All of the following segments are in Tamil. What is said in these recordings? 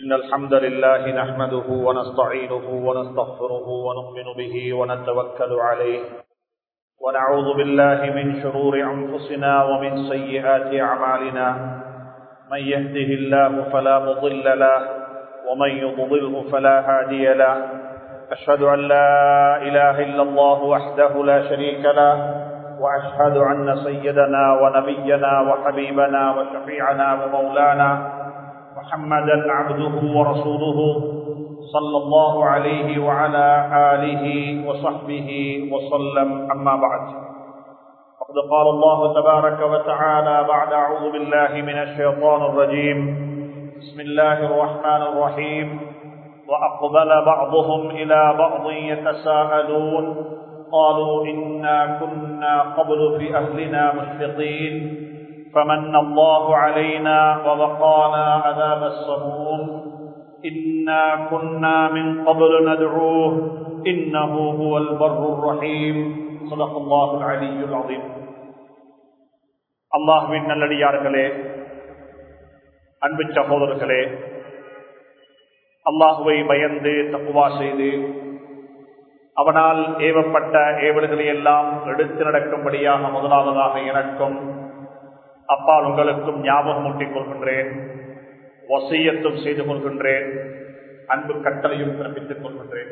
إن الحمد لله نحمده ونستعينه ونستغفره ونؤمن به ونتوكل عليه ونعوذ بالله من شرور أنفسنا ومن سيئات أعمالنا من يهده الله فلا مضل له ومن يضلله فلا هادي له أشهد أن لا إله إلا الله وحده لا شريك له وأشهد أن سيدنا ونبينا وحبيبنا وشفيعنا ومولانا محمدا عبده ورسوله صلى الله عليه وعلى آله وصحبه وسلم أما بعد فقد قال الله تبارك وتعالى بعد أعوذ بالله من الشيطان الرجيم بسم الله الرحمن الرحيم وأقبل بعضهم إلى بعض يتساءلون قالوا إنا كنا قبل في أهلنا مشفقين فمن الله علينا ووقانا عذاب السموم إنا كنا من قبل ندعوه إنه هو البر الرحيم صدق الله العلي العظيم அல்லாஹுவின் நல்லடியார்களே அன்பு சகோதரர்களே அல்லாஹுவை பயந்து தப்புவா செய்து அவனால் ஏவப்பட்ட ஏவல்களை எல்லாம் எடுத்து நடக்கும்படியாக முதலாவதாக எனக்கும் அப்பால் உங்களுக்கும் ஞாபகம் ஊட்டிக் கொள்கின்றேன் வசியத்தும் செய்து கொள்கின்றேன் அன்பு கட்டளையும் பிறப்பித்துக் கொள்கின்றேன்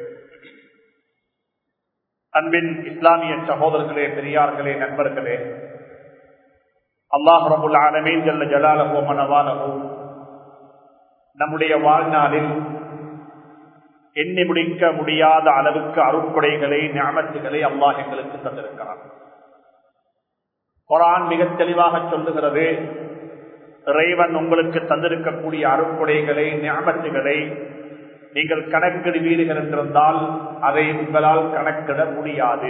அன்பின் இஸ்லாமிய சகோதரர்களே பெரியார்களே நண்பர்களே அல்லாஹ் ரபுல் ஆலமீன் ஜல்ல ஜலாலஹோ மனவாலஹோ நம்முடைய வாழ்நாளில் எண்ணி முடிக்க முடியாத அளவுக்கு அருட்கொடைகளை ஞாபகத்துகளை அல்லாஹ் எங்களுக்கு தந்திருக்கிறான் குரான் மிக தெளிவாக சொல்லுகிறது இறைவன் உங்களுக்கு தந்திருக்கக்கூடிய அருட்கொடைகளை ஞாபகத்துகளை நீங்கள் கணக்கிடுவீர்கள் என்றிருந்தால் அதை உங்களால் கணக்கிட முடியாது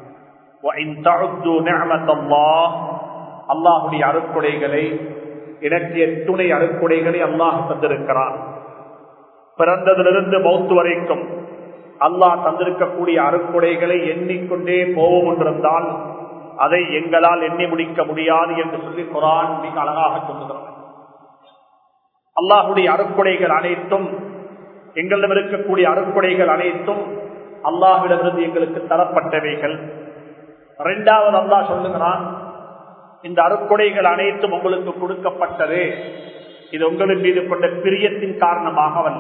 அல்லாஹுடைய அருட்கொடைகளை எனக்கு எத்துணை அருட்கொடைகளை அல்லாஹ் தந்திருக்கிறான் பிறந்ததிலிருந்து மௌத்து வரைக்கும் அல்லாஹ் தந்திருக்கக்கூடிய அருட்கொடைகளை எண்ணிக்கொண்டே போவோம் என்றிருந்தால் அதை எங்களால் எண்ணி முடிக்க முடியாது என்று சொல்லி குரான் மிக அழகாக சொல்லுகிறது அல்லாஹுடைய அருட்கொடைகள் அனைத்தும் எங்களிடம் இருக்கக்கூடிய அருட்கொடைகள் அனைத்தும் அல்லாஹிடமிருந்து எங்களுக்கு தரப்பட்டவைகள் இரண்டாவது அல்லாஹ் சொல்லுகிறான் இந்த அருட்கொடைகள் அனைத்தும் உங்களுக்கு கொடுக்கப்பட்டது இது உங்களின் மீது கொண்ட பிரியத்தின் காரணமாக அல்ல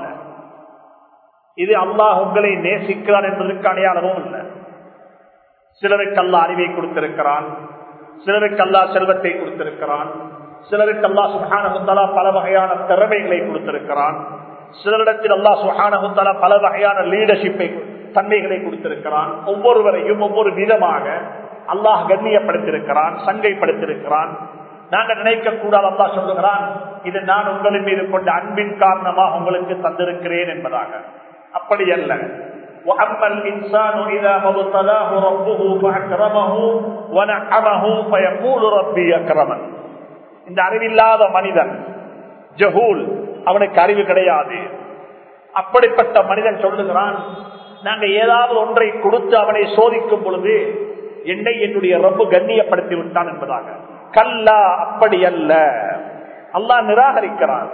இது அல்லாஹ் உங்களை நேசிக்கிறான் என்பதற்கு அடையாளமும் இல்லை சிலருக்கு அல்லா அறிவை கொடுத்திருக்கிறான் சிலருக்கு அல்லா செல்வத்தை கொடுத்திருக்கிறான் சிலருக்கு அல்லா சுஹானகுத்தாலா பல வகையான திறமைகளை கொடுத்திருக்கிறான் சிலரிடத்தில் அல்லா சுஹானகுத்தாலா பல வகையான லீடர்ஷிப்பை தன்மைகளை கொடுத்திருக்கிறான் ஒவ்வொருவரையும் ஒவ்வொரு விதமாக அல்லாஹ் கண்ணியப்படுத்திருக்கிறான் சங்கைப்படுத்திருக்கிறான் நாங்க நினைக்க கூடாது அல்லா சொல்லுகிறான் இது நான் உங்களின் மீது கொண்ட அன்பின் காரணமாக உங்களுக்கு தந்திருக்கிறேன் என்பதாக அப்படி அல்ல وأما الإنسان إذا ما ابتلاه ربه فأكرمه ونعمه فيقول ربي أكرمن இந்த அறிவில்லாத மனிதன் ஜஹூல் அவனுக்கு அறிவு கிடையாது அப்படிப்பட்ட மனிதன் சொல்லுகிறான் நாங்க ஏதாவது ஒன்றை கொடுத்து அவனை சோதிக்கும் பொழுது என்னை என்னுடைய ரப்பு கண்ணியப்படுத்தி விட்டான் என்பதாக கல்லா அப்படி அல்ல அல்லாஹ் நிராகரிக்கிறான்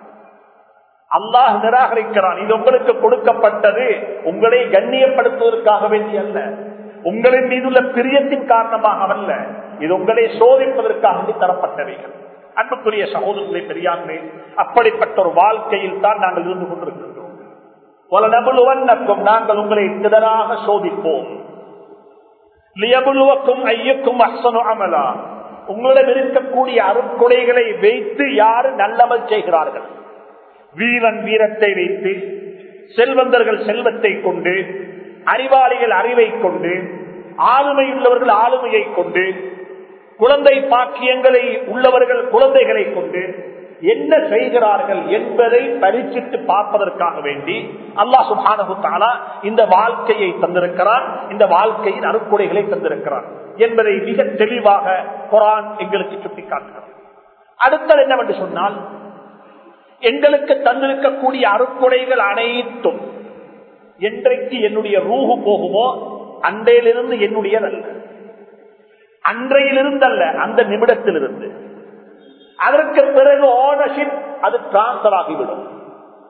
அல்லாஹ் நிராகரிக்கிறான் இது உங்களுக்கு கொடுக்கப்பட்டது உங்களை கண்ணியப்படுத்துவதற்காக வேண்டிய அல்ல உங்களின் மீதுள்ள பிரியத்தின் காரணமாக அல்ல இது உங்களை சோதிப்பதற்காக தரப்பட்டவைகள் அன்புக்குரிய சகோதரர்களை பெரியார்களே அப்படிப்பட்ட ஒரு வாழ்க்கையில் தான் நாங்கள் இருந்து கொண்டிருக்கின்றோம் பல நபுலுவன்னக்கும் நாங்கள் உங்களை திடராக சோதிப்போம் லியபுலுவக்கும் ஐயக்கும் அசனு அமலா உங்களிடம் இருக்கக்கூடிய அருட்கொடைகளை வைத்து யாரு நல்லமல் செய்கிறார்கள் வீரன் வீரத்தை வைத்து செல்வந்தர்கள் செல்வத்தை கொண்டு அறிவாளிகள் அறிவை கொண்டு ஆளுமை உள்ளவர்கள் ஆளுமையை கொண்டு குழந்தை பாக்கியங்களை உள்ளவர்கள் குழந்தைகளை கொண்டு என்ன செய்கிறார்கள் என்பதை பரிசித்து பார்ப்பதற்காக வேண்டி அல்லா சுபானகுத்தாலா இந்த வாழ்க்கையை தந்திருக்கிறான் இந்த வாழ்க்கையின் அறுக்குடைகளை தந்திருக்கிறான் என்பதை மிக தெளிவாக குரான் எங்களுக்கு சுட்டிக்காட்டுகிறது அடுத்தது என்னவென்று சொன்னால் எங்களுக்கு தந்திருக்கக்கூடிய அருக்குடைகள் அனைத்தும் என்றைக்கு என்னுடைய ரூஹு போகுமோ அன்றையிலிருந்து என்னுடையதல்ல அன்றையிலிருந்தல்ல அந்த நிமிடத்திலிருந்து அதற்கு பிறகு ஓனர்ஷிப் அது டிரான்ஸ்பர் ஆகிவிடும்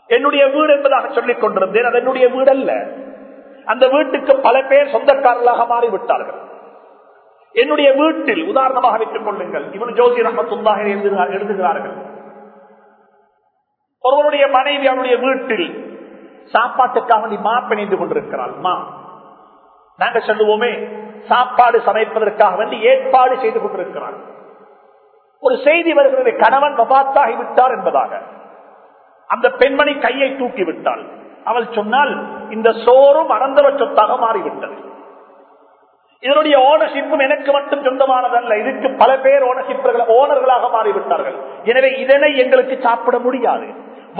என்னுடைய வீடு என்பதாக சொல்லிக் கொண்டிருந்தேன் அது என்னுடைய வீடு அல்ல அந்த வீட்டுக்கு பல பேர் சொந்தக்காரர்களாக மாறிவிட்டார்கள் என்னுடைய வீட்டில் உதாரணமாக வைத்துக் கொள்ளுங்கள் இவன் ஜோதி ரஹமத்துல்லாக எழுதுகிறார்கள் ஒருவருடைய மனைவி அவருடைய வீட்டில் சாப்பாட்டுக்காக நீ மா பிணைந்து கொண்டிருக்கிறாள் மா நாங்க சொல்லுவோமே சாப்பாடு சமைப்பதற்காக வேண்டி ஏற்பாடு செய்து கொண்டிருக்கிறார் ஒரு செய்தி வருகிறது கணவன் வபாத்தாகி விட்டார் என்பதாக அந்த பெண்மணி கையை தூக்கி விட்டாள் அவள் சொன்னால் இந்த சோறும் அனந்தர சொத்தாக மாறிவிட்டது இதனுடைய ஓனர்ஷிப்பும் எனக்கு மட்டும் சொந்தமானதல்ல இதுக்கு பல பேர் ஓனர்ஷிப் ஓனர்களாக மாறிவிட்டார்கள் எனவே இதனை எங்களுக்கு சாப்பிட முடியாது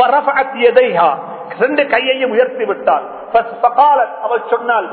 ரெண்டு கையையும் உயர்த்தி விட்டார் அவள் சொன்னால்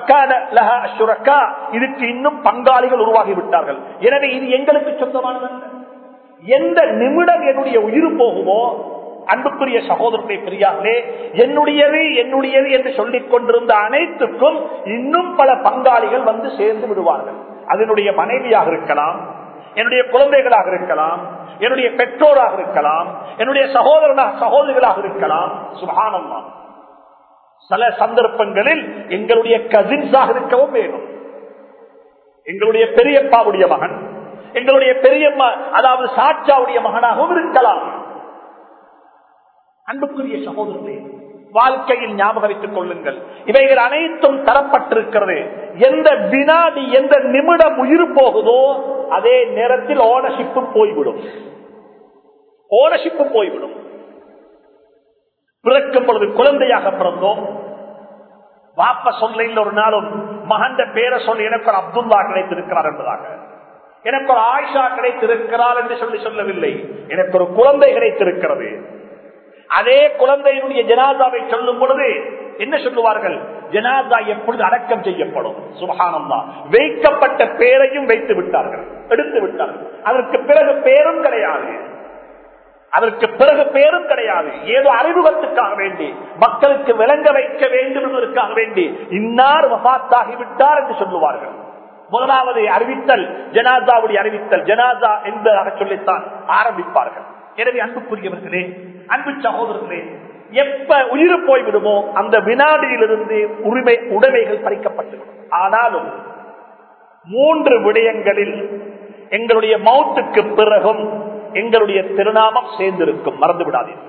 இதுக்கு இன்னும் பங்காளிகள் உருவாகி விட்டார்கள் எனவே இது எங்களுக்கு சொந்தமானதல்ல எந்த நிமிடம் என்னுடைய உயிர் போகுமோ அன்புக்குரிய சகோதரத்தை பெரியார்களே என்னுடையது என்னுடையது என்று சொல்லிக் கொண்டிருந்த அனைத்துக்கும் இன்னும் பல பங்காளிகள் வந்து சேர்ந்து விடுவார்கள் அதனுடைய மனைவியாக இருக்கலாம் என்னுடைய குழந்தைகளாக இருக்கலாம் என்னுடைய பெற்றோராக இருக்கலாம் என்னுடைய சகோதரனாக சகோதரிகளாக இருக்கலாம் சுகானம்மா சில சந்தர்ப்பங்களில் எங்களுடைய கசின்ஸாக இருக்கவும் வேணும் எங்களுடைய பெரியப்பாவுடைய மகன் எங்களுடைய பெரியம்மா அதாவது சாட்சாவுடைய மகனாகவும் இருக்கலாம் அன்புக்குரிய சகோதரர்களே வாழ்க்கையில் ஞாபகம் வைத்துக் கொள்ளுங்கள் இவைகள் அனைத்தும் தரப்பட்டிருக்கிறது எந்த வினாடி எந்த நிமிடம் உயிர் போகுதோ அதே நேரத்தில் ஓனர்ஷிப்பும் போய்விடும் ஓனர்ஷிப்பும் போய்விடும் பிறக்கும் பொழுது குழந்தையாக பிறந்தோம் வாப்ப சொல்ல ஒரு நாளும் மகண்ட பேரை சொல்லி எனக்கு ஒரு அப்துல்லா கிடைத்திருக்கிறார் என்பதாக எனக்கு ஒரு ஆயிஷா கிடைத்திருக்கிறார் என்று சொல்லி சொல்லவில்லை எனக்கு ஒரு குழந்தை கிடைத்திருக்கிறது அதே குழந்தையினுடைய ஜனாதாவை சொல்லும் பொழுது என்ன சொல்லுவார்கள் ஜனாதா எப்பொழுது அடக்கம் செய்யப்படும் சுபகானந்தா வைக்கப்பட்ட பேரையும் வைத்து விட்டார்கள் எடுத்து விட்டார்கள் அதற்கு பிறகு பேரும் கிடையாது அதற்கு பிறகு பேரும் கிடையாது ஏதோ அறிமுகத்துக்காக வேண்டி மக்களுக்கு விளங்க வைக்க வேண்டும் என்பதற்காக வேண்டி இன்னார் வபாத்தாகிவிட்டார் என்று சொல்லுவார்கள் முதலாவது அறிவித்தல் ஜனாதாவுடைய அறிவித்தல் ஜனாதா என்பதாக சொல்லித்தான் ஆரம்பிப்பார்கள் எனவே அன்புக்குரியவர்களே அன்பு சகோதரர்களே எப்ப உயிர் போய்விடுமோ அந்த வினாடியிலிருந்து உரிமை உடைமைகள் பறிக்கப்பட்டுவிடும் ஆனாலும் மூன்று விடயங்களில் எங்களுடைய மௌத்துக்கு பிறகும் எங்களுடைய திருநாமம் சேர்ந்திருக்கும் மறந்து விடாதீர்கள்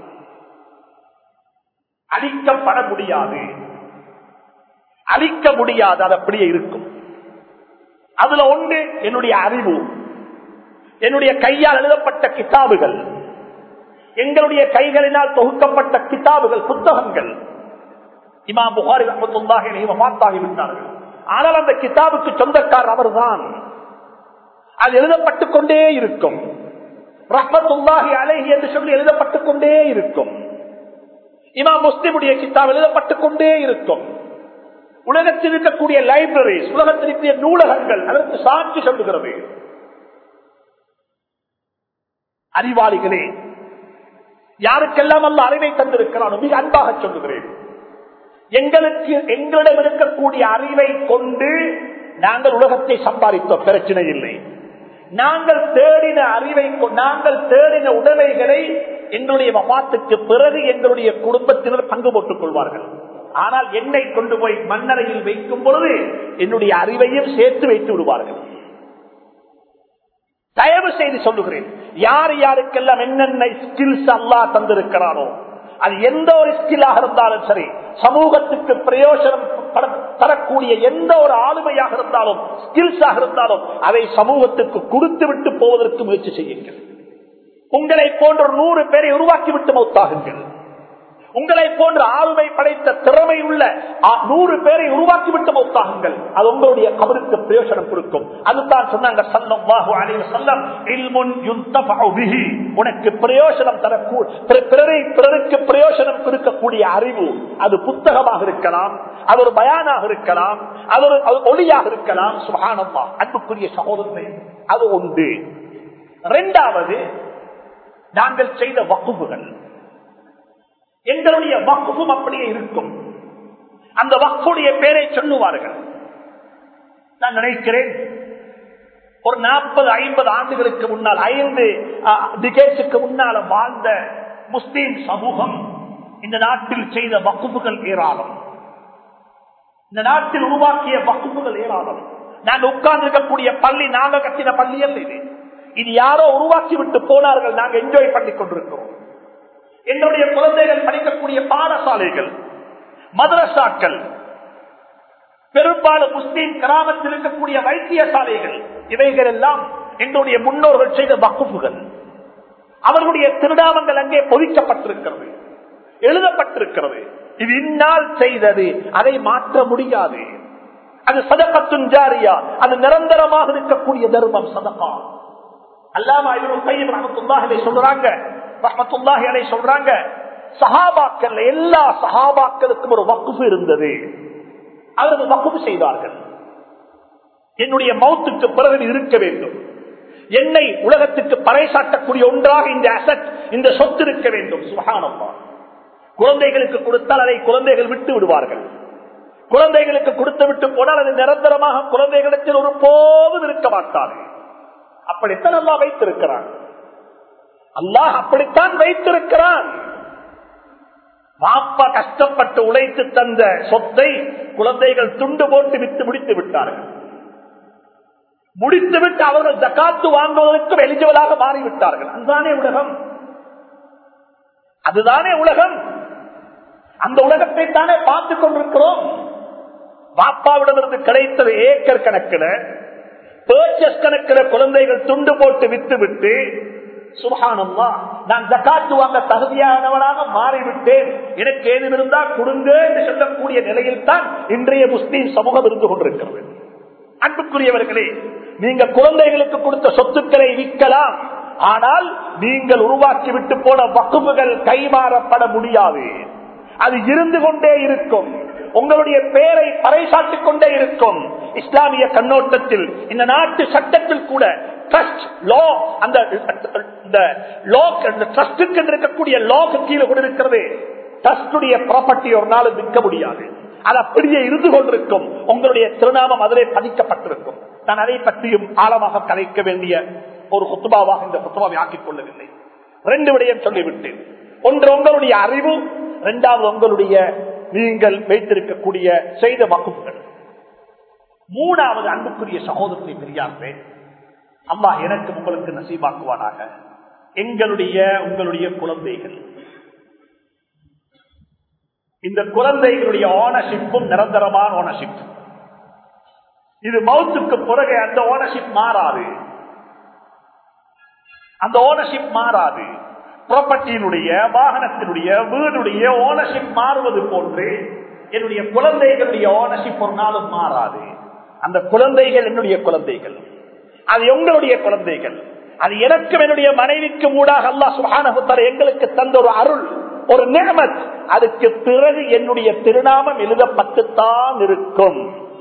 அழிக்கப்பட முடியாது அழிக்க முடியாது அது அப்படியே இருக்கும் அதுல ஒன்று என்னுடைய அறிவு என்னுடைய கையால் எழுதப்பட்ட கிதாபுகள் எங்களுடைய கைகளினால் தொகுக்கப்பட்ட கிதாபுகள் புத்தகங்கள் இமாம் புகாரி ரஹமத்துல்லாஹி விட்டார்கள் ஆனால் அந்த கிதாபுக்கு சொந்தக்கார் அவர்தான் அது எழுதப்பட்டுக் கொண்டே இருக்கும் ரஹமத்துல்லாஹி அலைஹி என்று சொல்லி எழுதப்பட்டுக் கொண்டே இருக்கும் இமாம் முஸ்லிமுடைய கிதாப் எழுதப்பட்டுக் கொண்டே இருக்கும் உலகத்தில் இருக்கக்கூடிய லைப்ரரிஸ் உலகத்தில் இருக்கிற நூலகங்கள் அதற்கு சாட்சி சொல்லுகிறது அறிவாளிகளே யாருக்கெல்லாம் அல்ல அறிவை தந்திருக்கிறானோ மிக அன்பாக சொல்லுகிறேன் எங்களுக்கு எங்களிடம் இருக்கக்கூடிய அறிவை கொண்டு நாங்கள் உலகத்தை சம்பாதித்தோம் பிரச்சனை இல்லை நாங்கள் தேடின அறிவை நாங்கள் தேடின உடமைகளை எங்களுடைய மபாத்துக்கு பிறகு எங்களுடைய குடும்பத்தினர் பங்கு போட்டுக் கொள்வார்கள் ஆனால் என்னை கொண்டு போய் மண்ணறையில் வைக்கும் பொழுது என்னுடைய அறிவையும் சேர்த்து வைத்து விடுவார்கள் தயவு செய்து சொல்லுகிறேன் யார் யாருக்கெல்லாம் என்னென்ன ஸ்கில்ஸ் அல்லா தந்திருக்கிறானோ அது எந்த ஒரு ஸ்கில்லாக இருந்தாலும் சரி சமூகத்துக்கு பிரயோஜனம் தரக்கூடிய எந்த ஒரு ஆளுமையாக இருந்தாலும் ஸ்கில்ஸாக இருந்தாலும் அதை சமூகத்துக்கு கொடுத்து விட்டு போவதற்கு முயற்சி செய்யுங்கள் உங்களை போன்ற நூறு பேரை உருவாக்கி விட்டு மௌத்தாகுங்கள் உங்களை போன்ற ஆளுமை படைத்த திறமை உள்ள நூறு பேரை உருவாக்கி விட்டு மௌத்தாகுங்கள் அது உங்களுடைய கபருக்கு பிரயோஜனம் கொடுக்கும் அதுதான் சொன்னாங்க உனக்கு பிரயோஜனம் தரக்கூடிய பிறரை பிறருக்கு பிரயோஜனம் கொடுக்கக்கூடிய அறிவு அது புத்தகமாக இருக்கலாம் அது ஒரு பயானாக இருக்கலாம் அது ஒரு ஒளியாக இருக்கலாம் சுகானம்மா அன்புக்குரிய சகோதரனை அது ஒன்று இரண்டாவது நாங்கள் செய்த வகுப்புகள் எங்களுடைய வக்குவும் அப்படியே இருக்கும் அந்த வக்குடைய பேரை சொல்லுவார்கள் நான் நினைக்கிறேன் ஒரு நாற்பது ஐம்பது ஆண்டுகளுக்கு முன்னால் ஐந்து டிகேட்ஸுக்கு முன்னால வாழ்ந்த முஸ்லீம் சமூகம் இந்த நாட்டில் செய்த வகுப்புகள் ஏராளம் இந்த நாட்டில் உருவாக்கிய வகுப்புகள் ஏராளம் நாங்க உட்கார்ந்து இருக்கக்கூடிய பள்ளி நாங்க கட்டின பள்ளி அல்ல இது இது யாரோ உருவாக்கி விட்டு போனார்கள் நாங்க என்ஜாய் பண்ணி கொண்டிருக்கிறோம் என்னுடைய குழந்தைகள் படிக்கக்கூடிய பாடசாலைகள் மதரசாக்கள் பெரும்பாலும் முஸ்லீம் கிராமத்தில் இருக்கக்கூடிய வைத்தியசாலைகள் இவைகள் எல்லாம் என்னுடைய முன்னோர்கள் செய்த வகுப்புகள் அவர்களுடைய திருநாமங்கள் அங்கே பொதிக்கப்பட்டிருக்கிறது எழுதப்பட்டிருக்கிறது இது இந்நாள் செய்தது அதை மாற்ற முடியாது அது சதகத்தும் ஜாரியா அது நிரந்தரமாக இருக்கக்கூடிய தர்மம் சதகா அல்லாமா இவரு கையில் ரஹமத்துல்லாஹிலே சொல்றாங்க ரஹமத்துல்லாஹிலே சொல்றாங்க சஹாபாக்கள் எல்லா சஹாபாக்களுக்கும் ஒரு வக்குஃபு இருந்தது அவர்கள் வக்குஃபு செய்தார்கள் என்னுடைய மௌத்துக்கு பிறகு இருக்க வேண்டும் என்னை உலகத்துக்கு பறைசாட்டக்கூடிய ஒன்றாக இந்த அசட் இந்த சொத்து இருக்க வேண்டும் சுகானம்மா குழந்தைகளுக்கு கொடுத்தால் அதை குழந்தைகள் விட்டு விடுவார்கள் குழந்தைகளுக்கு கொடுத்து விட்டு போனால் அது நிரந்தரமாக குழந்தைகளிடத்தில் ஒரு போதும் இருக்க மாட்டார்கள் அப்படித்தான் அல்லா வைத்திருக்கிறான் அல்லாஹ் அப்படித்தான் வைத்திருக்கிறான் பாப்பா கஷ்டப்பட்டு உழைத்து தந்த சொத்தை குழந்தைகள் துண்டு போட்டு விட்டு முடித்து விட்டார்கள் முடித்துவிட்டு அவர்கள் ஜக்காத்து வாங்குவதற்கும் எலிஜிபிளாக மாறிவிட்டார்கள் அதுதானே உலகம் அதுதானே உலகம் அந்த உலகத்தை தானே பார்த்துக் கொண்டிருக்கிறோம் பாப்பாவிடமிருந்து கிடைத்தது ஏக்கர் கணக்கில் பேர்ச்சஸ் கணக்கில் குழந்தைகள் துண்டு போட்டு விட்டு விட்டு சுபகானம்மா நான் ஜக்காத்து வாங்க தகுதியானவனாக மாறிவிட்டேன் எனக்கு ஏதும் இருந்தா கொடுங்க என்று சொல்லக்கூடிய நிலையில் தான் இன்றைய முஸ்லீம் சமூகம் இருந்து கொண்டிருக்கிறது அன்புக்குரியவர்களே நீங்க குழந்தைகளுக்கு கொடுத்த சொத்துக்களை விற்கலாம் ஆனால் நீங்கள் உருவாக்கி விட்டு போன வக்குப்புகள் கைமாறப்பட முடியாது அது இருந்து கொண்டே இருக்கும் உங்களுடைய பெயரை பறைசாட்டிக் கொண்டே இருக்கும் இஸ்லாமிய கண்ணோட்டத்தில் இந்த நாட்டு சட்டத்தில் கூட ட்ரஸ்ட் லா அந்த ட்ரஸ்டுக்கு இருக்கக்கூடிய லாக்கு கீழே கூட இருக்கிறது ட்ரஸ்டுடைய ப்ராப்பர்ட்டி ஒரு நாள் விற்க முடியாது அது அப்படியே இருந்து கொண்டிருக்கும் உங்களுடைய திருநாமம் அதிலே பதிக்கப்பட்டிருக்கும் நான் அதை பற்றியும் ஆழமாக கலைக்க வேண்டிய ஒரு குத்துபாவாக இந்த குத்துபாவை ஆக்கிக் கொள்ளவில்லை ரெண்டு விடயம் சொல்லிவிட்டேன் ஒன்று உங்களுடைய அறிவு இரண்டாவது உங்களுடைய நீங்கள் வைத்திருக்கக்கூடிய செய்த வகுப்புகள் மூணாவது அன்புக்குரிய சகோதரத்தை பெரியார்களே அம்மா எனக்கு உங்களுக்கு நசீபாக்குவானாக எங்களுடைய உங்களுடைய குழந்தைகள் இந்த குழந்தைகளுடைய ஓனர்ஷிப்பும் நிரந்தரமான ஓனர்ஷிப் இது மவுத்துக்கு பிறகு அந்த ஓனர்ஷிப் மாறாது அந்த ஓனர்ஷிப் மாறாது ப்ராப்பர்ட்டியினுடைய வாகனத்தினுடைய வீடுடைய ஓனர்ஷிப் மாறுவது போன்று என்னுடைய குழந்தைகளுடைய ஓனர்ஷிப் ஒரு நாளும் மாறாது அந்த குழந்தைகள் என்னுடைய குழந்தைகள் அது உங்களுடைய குழந்தைகள் அது எனக்கும் என்னுடைய மனைவிக்கும் ஊடாக அல்லா சுகானகுத்தர எங்களுக்கு தந்த ஒரு அருள் ஒரு நிகமத் அதுக்கு பிறகு என்னுடைய திருநாமம் எழுதப்பட்டுத்தான் இருக்கும்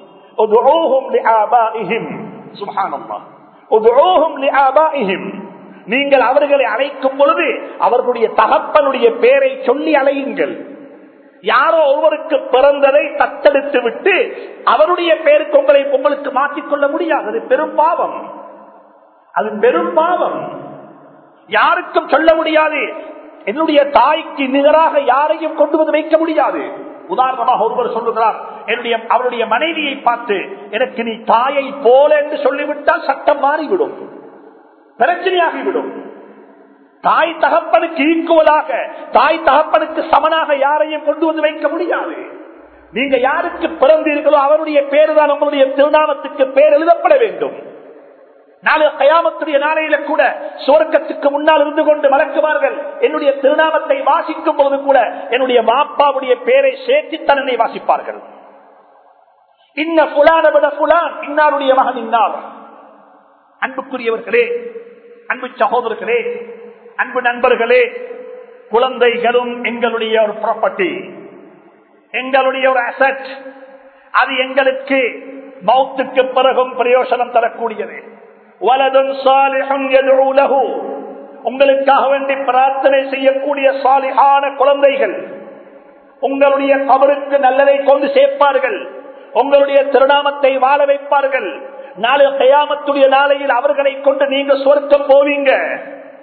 நீங்கள் அவர்களை அழைக்கும் பொழுது அவர்களுடைய தகப்பனுடைய பெயரை சொல்லி அழையுங்கள் யாரோ ஒருவருக்கு பிறந்ததை தத்தெடுத்து விட்டு அவருடைய பெயருக்கு உங்களை உங்களுக்கு மாற்றிக்கொள்ள முடியாது அது பெரும் பாவம் அது பெரும் பாவம் யாருக்கும் சொல்ல முடியாது என்னுடைய தாய்க்கு நிகராக யாரையும் கொண்டு வந்து வைக்க முடியாது உதாரணமாக ஒருவர் சொல்லுகிறார் என்னுடைய அவருடைய மனைவியை பார்த்து எனக்கு நீ தாயை போல என்று சொல்லிவிட்டால் சட்டம் மாறிவிடும் பிரச்சனையாகிவிடும் தாய் தகப்பனுக்கு ஈக்குவலாக தாய் தகப்பனுக்கு சமனாக யாரையும் கொண்டு வந்து வைக்க முடியாது நீங்க யாருக்கு பிறந்தீர்களோ அவருடைய பேரு தான் உங்களுடைய திருநாமத்துக்கு பேர் எழுதப்பட வேண்டும் நாளை கயாமத்துடைய நாளையில கூட சுவர்க்கத்துக்கு முன்னால் இருந்து கொண்டு வளர்க்குவார்கள் என்னுடைய திருநாமத்தை வாசிக்கும் பொழுது கூட என்னுடைய மாப்பாவுடைய பேரை சேர்த்து தன்னை வாசிப்பார்கள் இன்ன புலான விட புலான் இன்னாருடைய மகன் இன்னார் அன்புக்குரியவர்களே அன்பு சகோதரர்களே அன்பு நண்பர்களே குழந்தைகளும் எங்களுடைய ஒரு ப்ராப்பர்ட்டி எங்களுடைய ஒரு அசட் அது எங்களுக்கு மௌத்துக்கு பிறகும் பிரயோசனம் தரக்கூடியது வலதும் சாலிஹம் எதிரூலகு உங்களுக்காக வேண்டி பிரார்த்தனை செய்யக்கூடிய சாலிஹான குழந்தைகள் உங்களுடைய கபருக்கு நல்லதை கொண்டு சேர்ப்பார்கள் உங்களுடைய திருநாமத்தை வாழ வைப்பார்கள் நாளை கயாமத்துடைய நாளையில் அவர்களை கொண்டு நீங்க சொர்க்கம் போவீங்க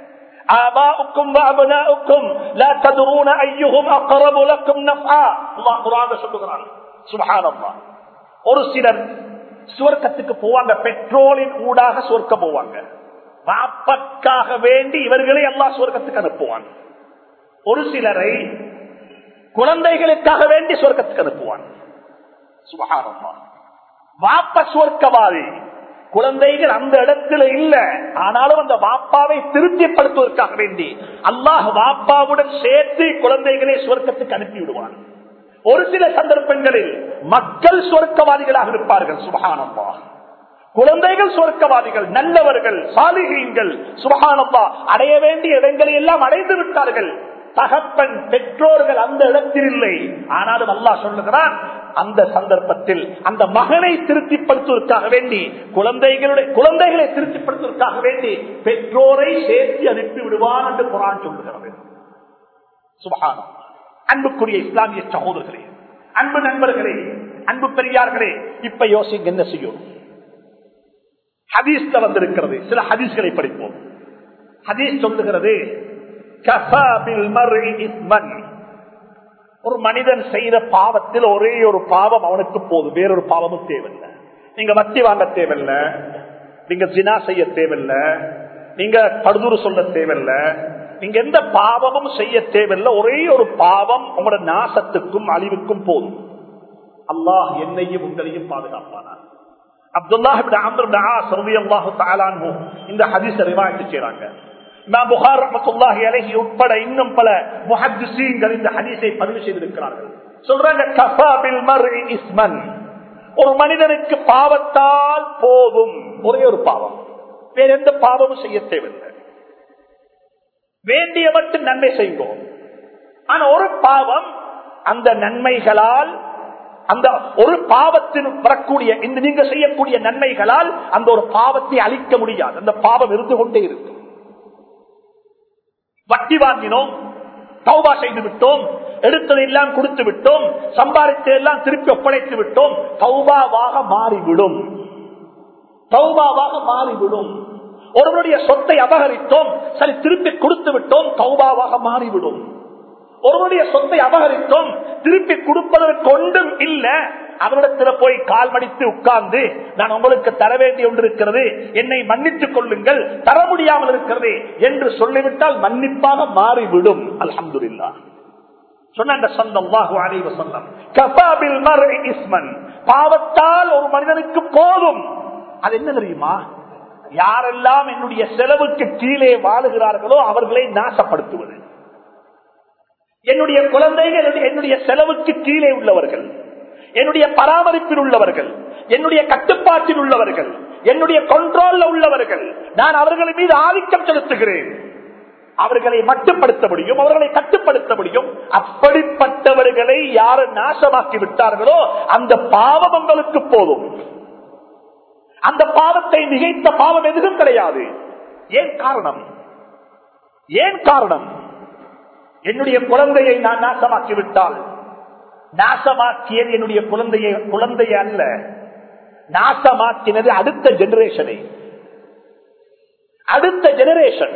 آباؤكم وأبناؤكم لا تدرون أيهم أقرب لكم نفعا الله قرآن சொல்லுகிறான் سبحان الله ஒரு சிலர் சுவர்க்கத்துக்கு போவாங்க பெட்ரோலின் ஊடாக சுவர்க்கம் போவாங்க வாப்பக்காக வேண்டி இவர்களை எல்லாம் சுவர்க்கத்துக்கு அனுப்புவான் ஒரு சிலரை குழந்தைகளுக்காக வேண்டி சுவர்க்கத்துக்கு அனுப்புவான் சுபகாரமா வாப்ப சுவர்க்கவாதி குழந்தைகள் அந்த இடத்துல இல்ல ஆனாலும் அந்த வாப்பாவை திருப்திப்படுத்துவதற்காக வேண்டி அல்லாஹ் வாப்பாவுடன் சேர்த்து குழந்தைகளை சுவர்க்கத்துக்கு அனுப்பி விடுவான் ஒரு சில சந்தர்ப்பங்களில் மக்கள் சுவர்க்கவாதிகளாக இருப்பார்கள் சுபகானப்பா குழந்தைகள் சுவர்க்கவாதிகள் நல்லவர்கள் சாலிகீன்கள் சுபகானப்பா அடைய வேண்டிய இடங்களை எல்லாம் அடைந்து விட்டார்கள் தகப்பன் பெற்றோர்கள் அந்த இடத்தில் இல்லை ஆனாலும் அல்லாஹ் சொல்லுகிறான் அந்த சந்தர்ப்பத்தில் அந்த மகனை திருப்திப்படுத்துவதற்காக வேண்டி குழந்தைகளுடைய குழந்தைகளை திருப்திப்படுத்துவதற்காக வேண்டி பெற்றோரை சேர்த்து அனுப்பி விடுவான் என்று குரான் சொல்லுகிறது சுபகானம் அன்புக்குரிய இஸ்லாமிய சகோதரர்களே அன்பு நண்பர்களே அன்பு பெரியார்களே இப்ப யோசிங்க என்ன செய்யும் ஹதீஸ்ல வந்திருக்கிறது சில ஹதீஸ்களை படிப்போம் ஹதீஸ் சொல்லுகிறது ஒரு மனிதன் செய்த பாவத்தில் ஒரே ஒரு பாவம் அவனுக்கு போதும் வேறொரு பாவமும் தேவையில்லை நீங்க வட்டி வாங்க தேவையில்லை நீங்க ஜினா செய்ய தேவையில்லை நீங்க படுதூறு சொல்ல தேவையில்லை நீங்க எந்த பாவமும் செய்ய தேவையில்லை ஒரே ஒரு பாவம் உங்களோட நாசத்துக்கும் அழிவுக்கும் போதும் அல்லாஹ் என்னையும் உங்களையும் பாதுகாப்பானார் அப்துல்லாஹு இந்த ஹதீஸ் ரிவாய்த்து செய்யறாங்க உட்பட இன்னும் பல முஹத்திசீன்கள் இந்த ஹதீஸை பதிவு செய்திருக்கிறார்கள் சொல்றாங்க ஒரு மனிதனுக்கு பாவத்தால் போதும் ஒரே ஒரு பாவம் வேற எந்த பாவமும் செய்ய தேவையில்லை வேண்டிய மட்டும் நன்மை செய்வோம் ஆனா ஒரு பாவம் அந்த நன்மைகளால் அந்த ஒரு பாவத்தில் வரக்கூடிய இந்த நீங்க செய்யக்கூடிய நன்மைகளால் அந்த ஒரு பாவத்தை அழிக்க முடியாது அந்த பாவம் இருந்து கொண்டே இருக்கும் வட்டி வாங்கினோம் தௌபா செய்து விட்டோம் எடுத்ததை எல்லாம் கொடுத்து விட்டோம் சம்பாதித்ததை எல்லாம் திருப்பி ஒப்படைத்து விட்டோம் தௌபாவாக மாறிவிடும் தௌபாவாக மாறிவிடும் ஒருவருடைய சொத்தை அபகரித்தோம் சரி திருப்பி கொடுத்து விட்டோம் தௌபாவாக மாறிவிடும் ஒருவருடைய சொத்தை அபகரித்தோம் திருப்பி கொடுப்பதற்கு ஒன்றும் இல்ல அவரிடத்தில் போய் கால் மடித்து உட்கார்ந்து நான் உங்களுக்கு தர வேண்டிய ஒன்று இருக்கிறது என்னை மன்னித்துக் கொள்ளுங்கள் தர முடியாமல் இருக்கிறது என்று சொல்லிவிட்டால் மன்னிப்பாக மாறிவிடும் அலமதுல்லா பாவத்தால் ஒரு மனிதனுக்கு போதும் அது என்ன தெரியுமா யாரெல்லாம் என்னுடைய செலவுக்கு கீழே வாழுகிறார்களோ அவர்களை நாசப்படுத்துவது என்னுடைய குழந்தைகள் என்னுடைய செலவுக்கு கீழே உள்ளவர்கள் என்னுடைய பராமரிப்பில் உள்ளவர்கள் என்னுடைய கட்டுப்பாட்டில் உள்ளவர்கள் என்னுடைய கண்ட்ரோல்ல உள்ளவர்கள் நான் அவர்கள் மீது ஆதிக்கம் செலுத்துகிறேன் அவர்களை மட்டுப்படுத்த முடியும் அவர்களை கட்டுப்படுத்த முடியும் அப்படிப்பட்டவர்களை யாரு நாசமாக்கி விட்டார்களோ அந்த பாவம் உங்களுக்கு போதும் அந்த பாவத்தை மிகைத்த பாவம் எதுவும் கிடையாது ஏன் காரணம் ஏன் காரணம் என்னுடைய குழந்தையை நான் நாசமாக்கி விட்டால் நாசமாக்கியது என்னுடைய குழந்தையை குழந்தைய அல்ல நாசமாக்கினது அடுத்த ஜெனரேஷனை அடுத்த ஜெனரேஷன்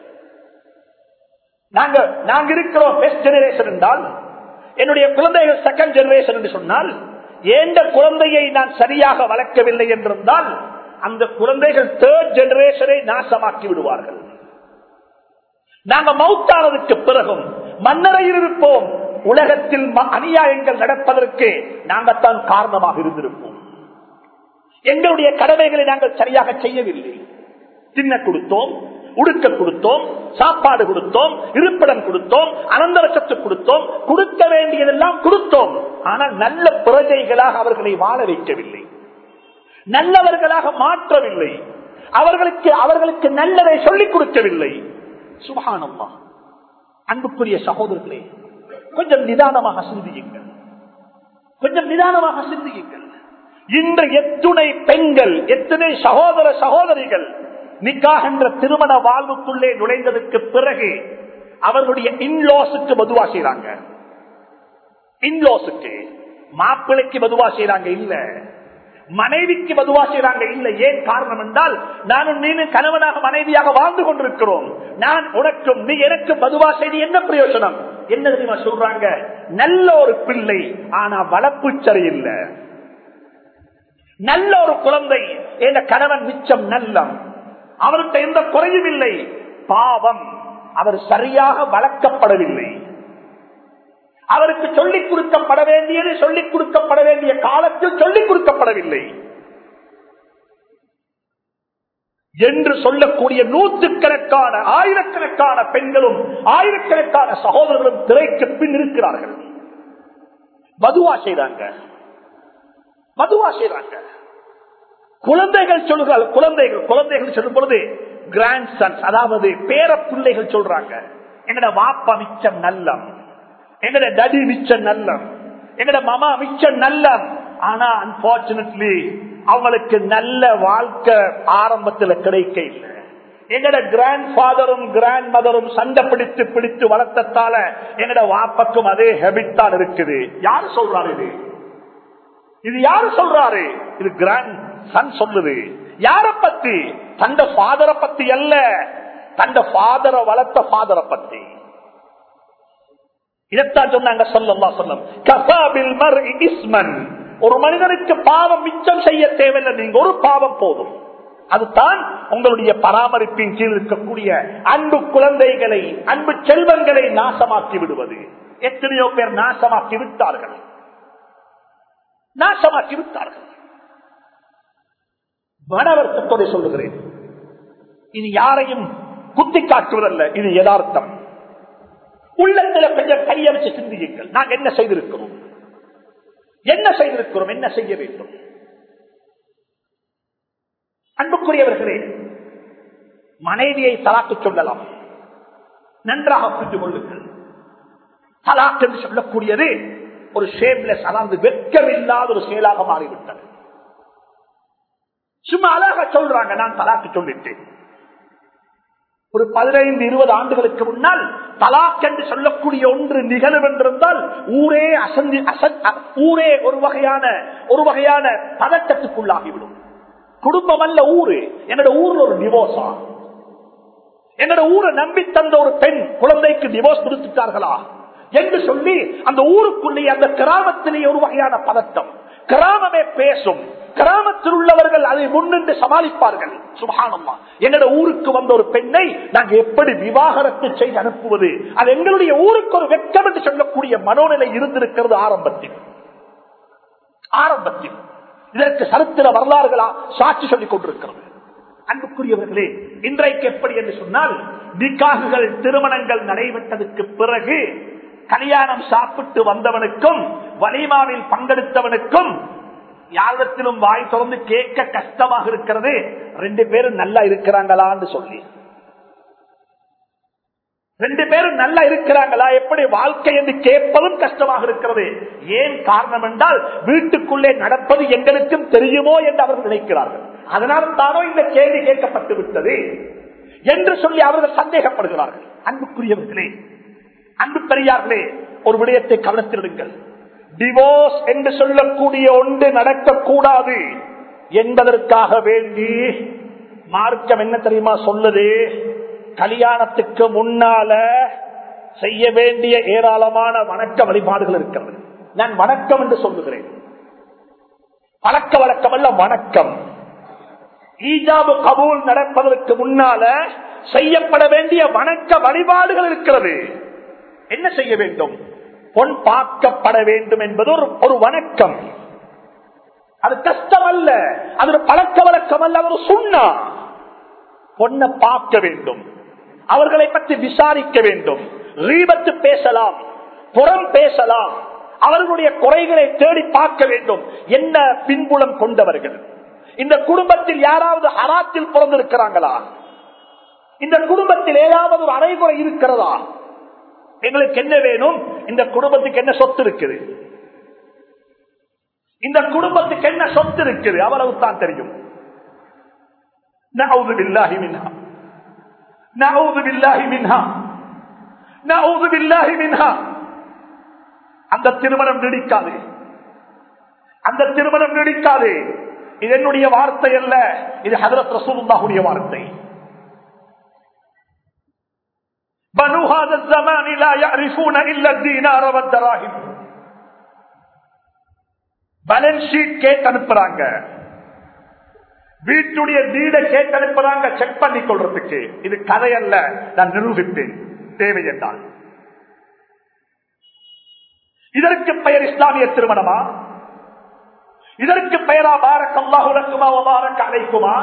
நாங்க நாங்க இருக்கிறோம் பெஸ்ட் ஜெனரேஷன் என்றால் என்னுடைய குழந்தைகள் செகண்ட் ஜெனரேஷன் என்று சொன்னால் எந்த குழந்தையை நான் சரியாக வளர்க்கவில்லை என்றிருந்தால் அந்த குழந்தைகள் தேர்ட் ஜெனரேஷனை நாசமாக்கி விடுவார்கள் நாங்க மௌத்தானதுக்கு பிறகும் மன்னரையில் இருப்போம் உலகத்தில் அநியாயங்கள் நடப்பதற்கு நாங்கத்தான் காரணமாக இருந்திருப்போம் எங்களுடைய கடமைகளை நாங்கள் சரியாக செய்யவில்லை தின்ன கொடுத்தோம் உடுக்க கொடுத்தோம் சாப்பாடு கொடுத்தோம் இருப்பிடம் கொடுத்தோம் அனந்தரசத்து கொடுத்தோம் கொடுக்க வேண்டியதெல்லாம் கொடுத்தோம் ஆனால் நல்ல பிரஜைகளாக அவர்களை வாழ வைக்கவில்லை நல்லவர்களாக மாற்றவில்லை அவர்களுக்கு அவர்களுக்கு நல்லதை சொல்லிக் கொடுக்கவில்லை சுபகானம்மா அன்புக்குரிய சகோதரர்களே கொஞ்சம் நிதானமாக சிந்தியுங்கள் கொஞ்சம் நிதானமாக சிந்தியுங்கள் இன்று எத்துணை பெண்கள் எத்தனை சகோதர சகோதரிகள் நிக்காக என்ற திருமண வாழ்வுக்குள்ளே நுழைந்ததற்கு பிறகு அவர்களுடைய இன்லாஸுக்கு மதுவா செய்யறாங்க இன்லாஸுக்கு மாப்பிளைக்கு மதுவா செய்யறாங்க இல்ல மனைவிக்கு பதுவா செய்யறாங்க இல்ல ஏன் காரணம் என்றால் நானும் நீனும் கணவனாக மனைவியாக வாழ்ந்து கொண்டிருக்கிறோம் நான் உனக்கும் நீ எனக்கு பதுவா செய்து என்ன பிரயோஜனம் என்ன தெரியுமா சொல்றாங்க நல்ல ஒரு பிள்ளை ஆனா வளர்ப்பு சரியில்லை நல்ல ஒரு குழந்தை என்ற கணவன் மிச்சம் நல்லம் அவர்கிட்ட எந்த குறையும் இல்லை பாவம் அவர் சரியாக வளர்க்கப்படவில்லை அவருக்கு சொல்லிக் கொடுக்கப்பட வேண்டியது சொல்லிக் கொடுக்கப்பட வேண்டிய காலத்தில் சொல்லிக் கொடுக்கப்படவில்லை என்று சொல்லக்கூடிய நூற்றுக்கணக்கான ஆயிரக்கணக்கான பெண்களும் ஆயிரக்கணக்கான சகோதரர்களும் திரைக்கு பின் இருக்கிறார்கள் மதுவா செய்றாங்க மதுவா செய்றாங்க குழந்தைகள் சொல்லுகிறார்கள் குழந்தைகள் குழந்தைகள் சொல்லும் பொழுது கிராண்ட் சன்ஸ் அதாவது பேர பிள்ளைகள் சொல்றாங்க எங்கட வாப்பா மிச்சம் நல்லம் எங்கட டடி மிச்சம் நல்லம் எங்கட மாமா மிச்சம் நல்லம் ஆனா அன்பார்ச்சுனேட்லி அவங்களுக்கு நல்ல வாழ்க்கை ஆரம்பத்தில் கிடைக்க இல்லை எங்கட கிராண்ட் ஃபாதரும் கிராண்ட் மதரும் சண்டை பிடித்து பிடித்து வளர்த்தத்தால எங்கட வாப்பக்கும் அதே ஹெபிட் தான் இருக்குது யாரு சொல்றாரு இது இது யாரு சொல்றாரு இது கிராண்ட் சன் சொல்லுது யார பத்தி தந்த ஃபாதரை பத்தி அல்ல தந்த ஃபாதரை வளர்த்த ஃபாதரை பத்தி இதைத்தான் சொன்னாங்க சொல்லம்மா சொல்லம் கசாபில் மர் இஸ்மன் ஒரு மனிதனுக்கு பாவம் மிச்சம் செய்ய தேவையில்லை நீங்க ஒரு பாவம் போதும் அதுதான் உங்களுடைய பராமரிப்பின் கீழ் இருக்கக்கூடிய அன்பு குழந்தைகளை அன்பு செல்வங்களை நாசமாக்கி விடுவது எத்தனையோ பேர் நாசமாக்கி விட்டார்கள் நாசமாக்கி விட்டார்கள் மனவர்த்தத்தோடு சொல்லுகிறேன் இது யாரையும் குத்தி காட்டுவதல்ல இது யதார்த்தம் உள்ளத்தில் கொஞ்சம் கைய வச்சு சிந்தியுங்கள் நாங்கள் என்ன செய்திருக்கிறோம் என்ன செய்திருக்கிறோம் என்ன செய்ய வேண்டும் அன்புக்குரியவர்களே மனைவியை தலாக்கு சொல்லலாம் நன்றாக புரிந்து கொள்ளுங்கள் தலாக் என்று சொல்லக்கூடியது ஒரு ஷேம்லெஸ் அதாவது வெட்கமில்லாத ஒரு செயலாக மாறிவிட்டது சும்மா அழகாக சொல்றாங்க நான் தலாக்கு சொல்லிட்டேன் ஒரு பதினைந்து இருபது ஆண்டுகளுக்கு முன்னால் தலாக் என்று சொல்லக்கூடிய ஒன்று நிகழும் என்றிருந்தால் ஊரே அசந்தி அசன் ஊரே ஒரு வகையான ஒரு வகையான பதட்டத்துக்குள்ளாகிவிடும் குடும்பம் அல்ல ஊரு என்னோட ஊர்ல ஒரு டிவோர்ஸா என்னோட ஊரை நம்பி தந்த ஒரு பெண் குழந்தைக்கு டிவோர்ஸ் கொடுத்துட்டார்களா என்று சொல்லி அந்த ஊருக்குள்ளே அந்த கிராமத்திலேயே ஒரு வகையான பதட்டம் கிராமமே பேசும் கிராமத்தில் உள்ளவர்கள் அதை முன்னின்று சமாளிப்பார்கள் சுபானம்மா என்னோட ஊருக்கு வந்த ஒரு பெண்ணை நாங்கள் எப்படி விவாகரத்து செய்து அனுப்புவது அது எங்களுடைய ஊருக்கு ஒரு வெட்கம் என்று சொல்லக்கூடிய மனோநிலை இருந்திருக்கிறது ஆரம்பத்தில் ஆரம்பத்தில் இதற்கு சரித்திர வரலாறுகளா சாட்சி சொல்லிக் கொண்டிருக்கிறது அன்புக்குரியவர்களே இன்றைக்கு எப்படி என்று சொன்னால் நிக்காகுகள் திருமணங்கள் நடைபெற்றதுக்கு பிறகு கல்யாணம் சாப்பிட்டு வந்தவனுக்கும் வலிமாவில் பங்கெடுத்தவனுக்கும் யாரிடத்திலும் வாய் தொடர்ந்து கேட்க கஷ்டமாக இருக்கிறது ரெண்டு பேரும் நல்லா இருக்கிறாங்களான்னு சொல்லி ரெண்டு பேரும் நல்லா இருக்கிறாங்களா எப்படி வாழ்க்கை என்று கேட்பதும் கஷ்டமாக இருக்கிறது ஏன் காரணம் என்றால் வீட்டுக்குள்ளே நடப்பது எங்களுக்கும் தெரியுமோ என்று அவர்கள் நினைக்கிறார்கள் அதனால் தானோ இந்த கேள்வி கேட்கப்பட்டு விட்டது என்று சொல்லி அவர்கள் சந்தேகப்படுகிறார்கள் அன்புக்குரியவர்களே அன்பு பெரியார்களே ஒரு விடயத்தை கவனத்திலிடுங்கள் டிவோர்ஸ் என்று சொல்லக்கூடிய ஒன்று நடக்கக்கூடாது என்பதற்காக வேண்டி மார்க்கம் என்ன தெரியுமா சொல்லுது கல்யாணத்துக்கு முன்னால செய்ய வேண்டிய ஏராளமான வணக்க வழிபாடுகள் இருக்கிறது நான் வணக்கம் என்று சொல்லுகிறேன் பழக்க வழக்கம் அல்ல வணக்கம் ஈஜாபு கபூல் நடப்பதற்கு முன்னால செய்யப்பட வேண்டிய வணக்க வழிபாடுகள் இருக்கிறது என்ன செய்ய வேண்டும் பொன் பார்க்கப்பட வேண்டும் என்பது ஒரு ஒரு வணக்கம் அது கஷ்டம் அல்ல அது ஒரு பழக்க வழக்கம் அல்ல ஒரு சுண்ணா பொண்ணை பார்க்க வேண்டும் அவர்களை பற்றி விசாரிக்க வேண்டும் ரீபத்து பேசலாம் புறம் பேசலாம் அவர்களுடைய குறைகளை தேடி பார்க்க வேண்டும் என்ன பின்புலம் கொண்டவர்கள் இந்த குடும்பத்தில் யாராவது ஹராத்தில் பிறந்திருக்கிறாங்களா இந்த குடும்பத்தில் ஏதாவது ஒரு அறைகுறை இருக்கிறதா எங்களுக்கு என்ன வேணும் இந்த குடும்பத்துக்கு என்ன சொத்து இருக்குது இந்த குடும்பத்துக்கு என்ன சொத்து இருக்குது அவ்வளவு தான் தெரியும் நவுது பில்லாஹி மின்ஹா நவுது பில்லாஹி மின்ஹா நவுது பில்லாஹி மின்ஹா அந்த திருமணம் நீடிக்காது அந்த திருமணம் நீடிக்காது இது என்னுடைய வார்த்தை அல்ல இது ஹதரத் ரசூலுல்லாஹுடைய வார்த்தை بنو هذا الزمان لا يعرفون إلا الدينار والدراهم பேலன்ஸ் ஷீட் கேட்டு அனுப்புறாங்க வீட்டுடைய வீடை கேட்டு அனுப்புறாங்க செக் பண்ணி கொள்றதுக்கு இது கதை அல்ல நான் நிரூபிப்பேன் தேவை என்றால் இதற்கு பெயர் இஸ்லாமிய திருமணமா இதற்கு பெயரா பாரக் அல்லாஹுலக்குமா பாரக் அழைக்குமா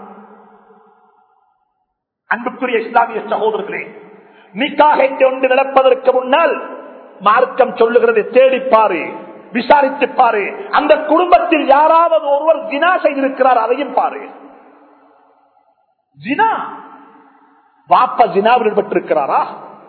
அன்புக்குரிய இஸ்லாமிய சகோதரர்களே நிக்காக என்று ஒன்று நடப்பதற்கு முன்னால் மார்க்கம் சொல்லுகிறது தேடிப்பாரு விசாரித்து பாரு அந்த குடும்பத்தில் யாராவது ஒருவர் ஜினா செய்திருக்கிறார் அதையும் பாரு ஜினா வாப்ப ஜினாவில் ஈடுபட்டிருக்கிறாரா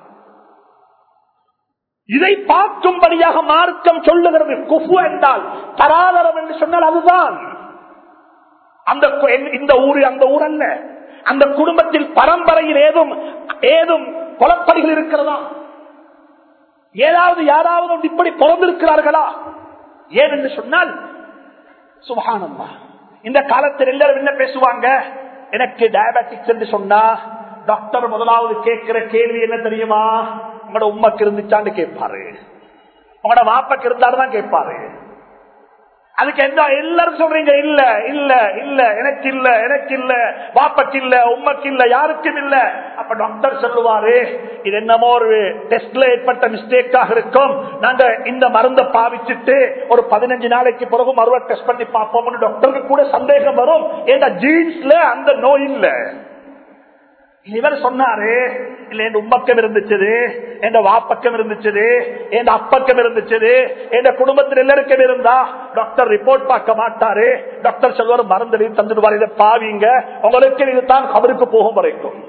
இதை பார்க்கும்படியாக மார்க்கம் சொல்லுகிறது குஃபு என்றால் தராதரம் என்று சொன்னால் அதுதான் அந்த கு- இந்த ஊரு அந்த ஊர் அல்ல அந்த குடும்பத்தில் பரம்பரையில் ஏதும் ஏதும் குழப்படிகள் இருக்கிறதா ஏதாவது யாராவது ஒன்று இப்படி பிறந்திருக்கிறார்களா ஏன் என்று சொன்னால் சுபஹானல்லாஹ் இந்த காலத்தில் எல்லாரும் என்ன பேசுவாங்க எனக்கு டயபெட்டிக்ஸ் என்று சொன்னா டாக்டர் முதலாவது கேட்கிற கேள்வி என்ன தெரியுமா உங்களோட உண்மைக்கு இருந்துச்சான்னு கேட்பாரு உங்களோட வாப்பக்கு இருந்தாருதான் கேட்பாரு அதுக்கு என்ன எல்லாரும் சொல்றீங்க இல்ல இல்ல இல்ல எனக்கு இல்ல எனக்கு இல்ல வாப்பக்கு இல்ல உம்மக்கு இல்ல யாருக்கும் இல்ல அப்ப டாக்டர் சொல்லுவாரு இது என்னமோ ஒரு டெஸ்ட்ல ஏற்பட்ட மிஸ்டேக்காக இருக்கும் நாங்க இந்த மருந்தை பாவிச்சுட்டு ஒரு பதினஞ்சு நாளைக்கு பிறகு மறுவ டெஸ்ட் பண்ணி பார்ப்போம்னு டாக்டருக்கு கூட சந்தேகம் வரும் ஏன்னா ஜீன்ஸ்ல அந்த நோய் இல்ல இவர் சொன்னாரு இல்ல என் உம்மக்கம் இருந்துச்சு என் வாப்பக்கம் இருந்துச்சு என் அப்பக்கம் இருந்துச்சு என் குடும்பத்தில் எல்லாருக்கும் இருந்தா டாக்டர் ரிப்போர்ட் பார்க்க மாட்டாரு டாக்டர் சொல்வார் மருந்து தந்துடுவார் இதை பாவீங்க உங்களுக்கு இதுதான் கபருக்கு போகும் வரைக்கும்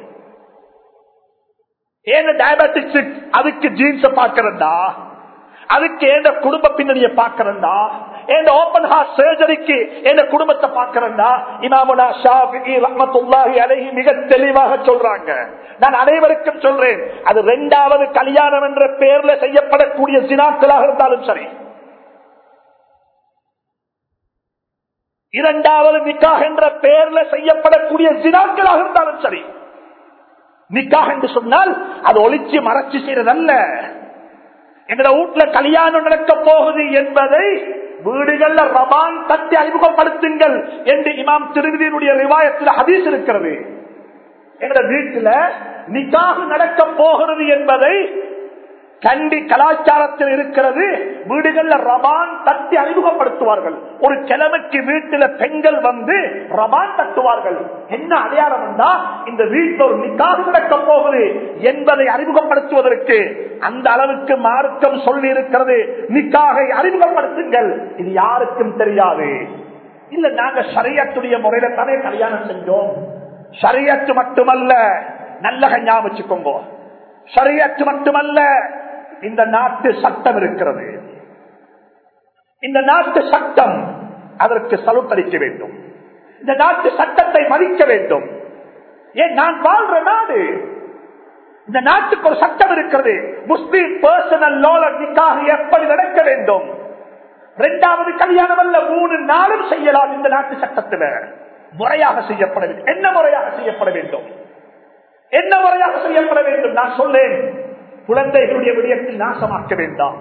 ஏன் டயபெட்டிக்ஸ் அதுக்கு ஜீன்ஸ பாக்கிறண்டா அதுக்கு எந்த குடும்ப பின்னணியை பாக்கிறண்டா எந்த ஓபன் ஹார்ட் சர்ஜரிக்கு எந்த குடும்பத்தை பாக்கிறண்டா இமாமுனா ஷாஃபி ரஹ்மத்துல்லாஹி அலைஹி மிக தெளிவாக சொல்றாங்க நான் அனைவருக்கும் சொல்றேன் அது இரண்டாவது கல்யாணம் என்ற பெயர்ல செய்யப்படக்கூடிய சினாக்களாக இருந்தாலும் சரி இரண்டாவது நிக்காக என்ற பெயர்ல செய்யப்படக்கூடிய சினாக்களாக இருந்தாலும் சரி நிக்காக என்று சொன்னால் அது ஒளிச்சு மறைச்சு செய்யறதல்ல எங்கட வீட்டுல கல்யாணம் நடக்க போகுது என்பதை வீடுகள்ல ரபான் தட்டி அறிமுகப்படுத்துங்கள் என்று இமாம் திருவிதியினுடைய ரிவாயத்தில் ஹதீஸ் இருக்கிறது எங்கட வீட்டுல நிக்காக நடக்க போகிறது என்பதை கண்டி கலாச்சாரத்தில் இருக்கிறது வீடுகள்ல ரபான் தட்டி அறிமுகப்படுத்துவார்கள் ஒரு கிழமைக்கு வீட்டுல பெண்கள் வந்து ரபான் தட்டுவார்கள் என்ன அடையாளம் என்றா இந்த வீட்டில் ஒரு நிக்காக நடக்க போகுது என்பதை அறிமுகப்படுத்துவதற்கு அந்த அளவுக்கு மார்க்கம் சொல்லி இருக்கிறது நிக்காக அறிமுகப்படுத்துங்கள் இது யாருக்கும் தெரியாது இல்ல நாங்க சரியத்துடைய முறையில தானே கல்யாணம் செஞ்சோம் சரியத்து மட்டுமல்ல நல்ல ஞாபகம் வச்சுக்கோங்க சரியத்து மட்டுமல்ல இந்த நாட்டு சட்டம் இருக்கிறது இந்த நாட்டு சட்டம் அதற்கு சலுத்தளிக்க வேண்டும் இந்த நாட்டு சட்டத்தை மதிக்க வேண்டும் ஏன் நான் வாழ்ற நாடு இந்த நாட்டுக்கு ஒரு சட்டம் இருக்கிறது முஸ்லீம் பர்சனல் லோலனுக்காக எப்படி நடக்க வேண்டும் இரண்டாவது கல்யாணம் அல்ல மூணு நாளும் செய்யலாம் இந்த நாட்டு சட்டத்தில் முறையாக செய்யப்பட வேண்டும் என்ன முறையாக செய்யப்பட வேண்டும் என்ன முறையாக செய்யப்பட வேண்டும் நான் சொல்லேன் குழந்தைகளுடைய விடயத்தில் நாசமாக்க வேண்டாம்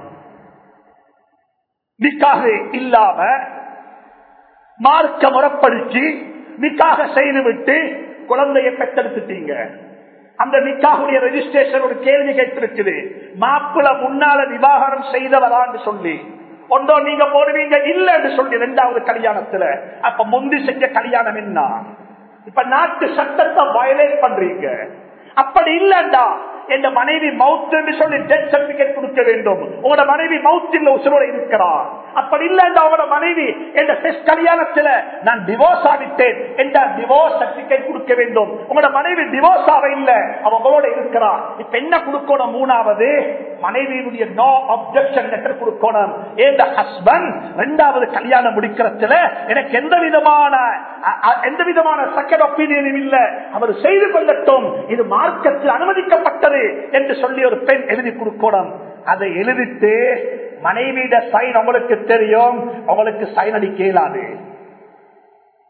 நிக்காக இல்லாம மார்க்க முறப்படுத்தி நிக்காக செய்துவிட்டு குழந்தையை பெற்றெடுத்துட்டீங்க அந்த நிக்காகுடைய ரெஜிஸ்ட்ரேஷன் ஒரு கேள்வி கேட்டிருக்குது மாப்பிள முன்னால விவாகரம் செய்தவரான்னு சொல்லி ஒன்றோ நீங்க போடுவீங்க இல்ல என்று சொல்லி இரண்டாவது கல்யாணத்துல அப்ப முந்தி செஞ்ச கல்யாணம் என்ன இப்ப நாட்டு சட்டத்தை வயலேட் பண்றீங்க அப்படி இல்லண்டா என் மனைவி மவுத் என்று சொல்லி டெத் சர்டிபிகேட் கொடுக்க வேண்டும் உங்களோட மனைவி மவுத்தில் உசுரோட இருக்கிறார் அப்படி இல்லண்டா உங்களோட மனைவி என்ற டெஸ்ட் கல்யாணத்துல நான் டிவோர்ஸ் ஆகிட்டேன் என்ற டிவோர்ஸ் சர்டிபிகேட் கொடுக்க வேண்டும் உங்களோட மனைவி டிவோர்ஸ் ஆக இல்ல அவங்களோட இருக்கிறார் இப்ப என்ன கொடுக்கணும் மூணாவது மனைவியினுடைய நோ அப்செக்ஷன் லெட்டர் கொடுக்கணும் எந்த ஹஸ்பண்ட் இரண்டாவது கல்யாணம் முடிக்கிறதுல எனக்கு எந்த விதமான அ- அ- எந்த விதமான செகண்ட் ஒப்பீனியனும் இல்ல அவர் செய்து கொள்ளட்டும் இது மார்க்கத்தில் அனுமதிக்கப்பட்டது என்று சொல்லி ஒரு பெண் எழுதி கொடுக்கணும் அதை எழுதிட்டு மனைவியிட சைன் உங்களுக்கு தெரியும் உங்களுக்கு சைன் அடிக்க இயலாது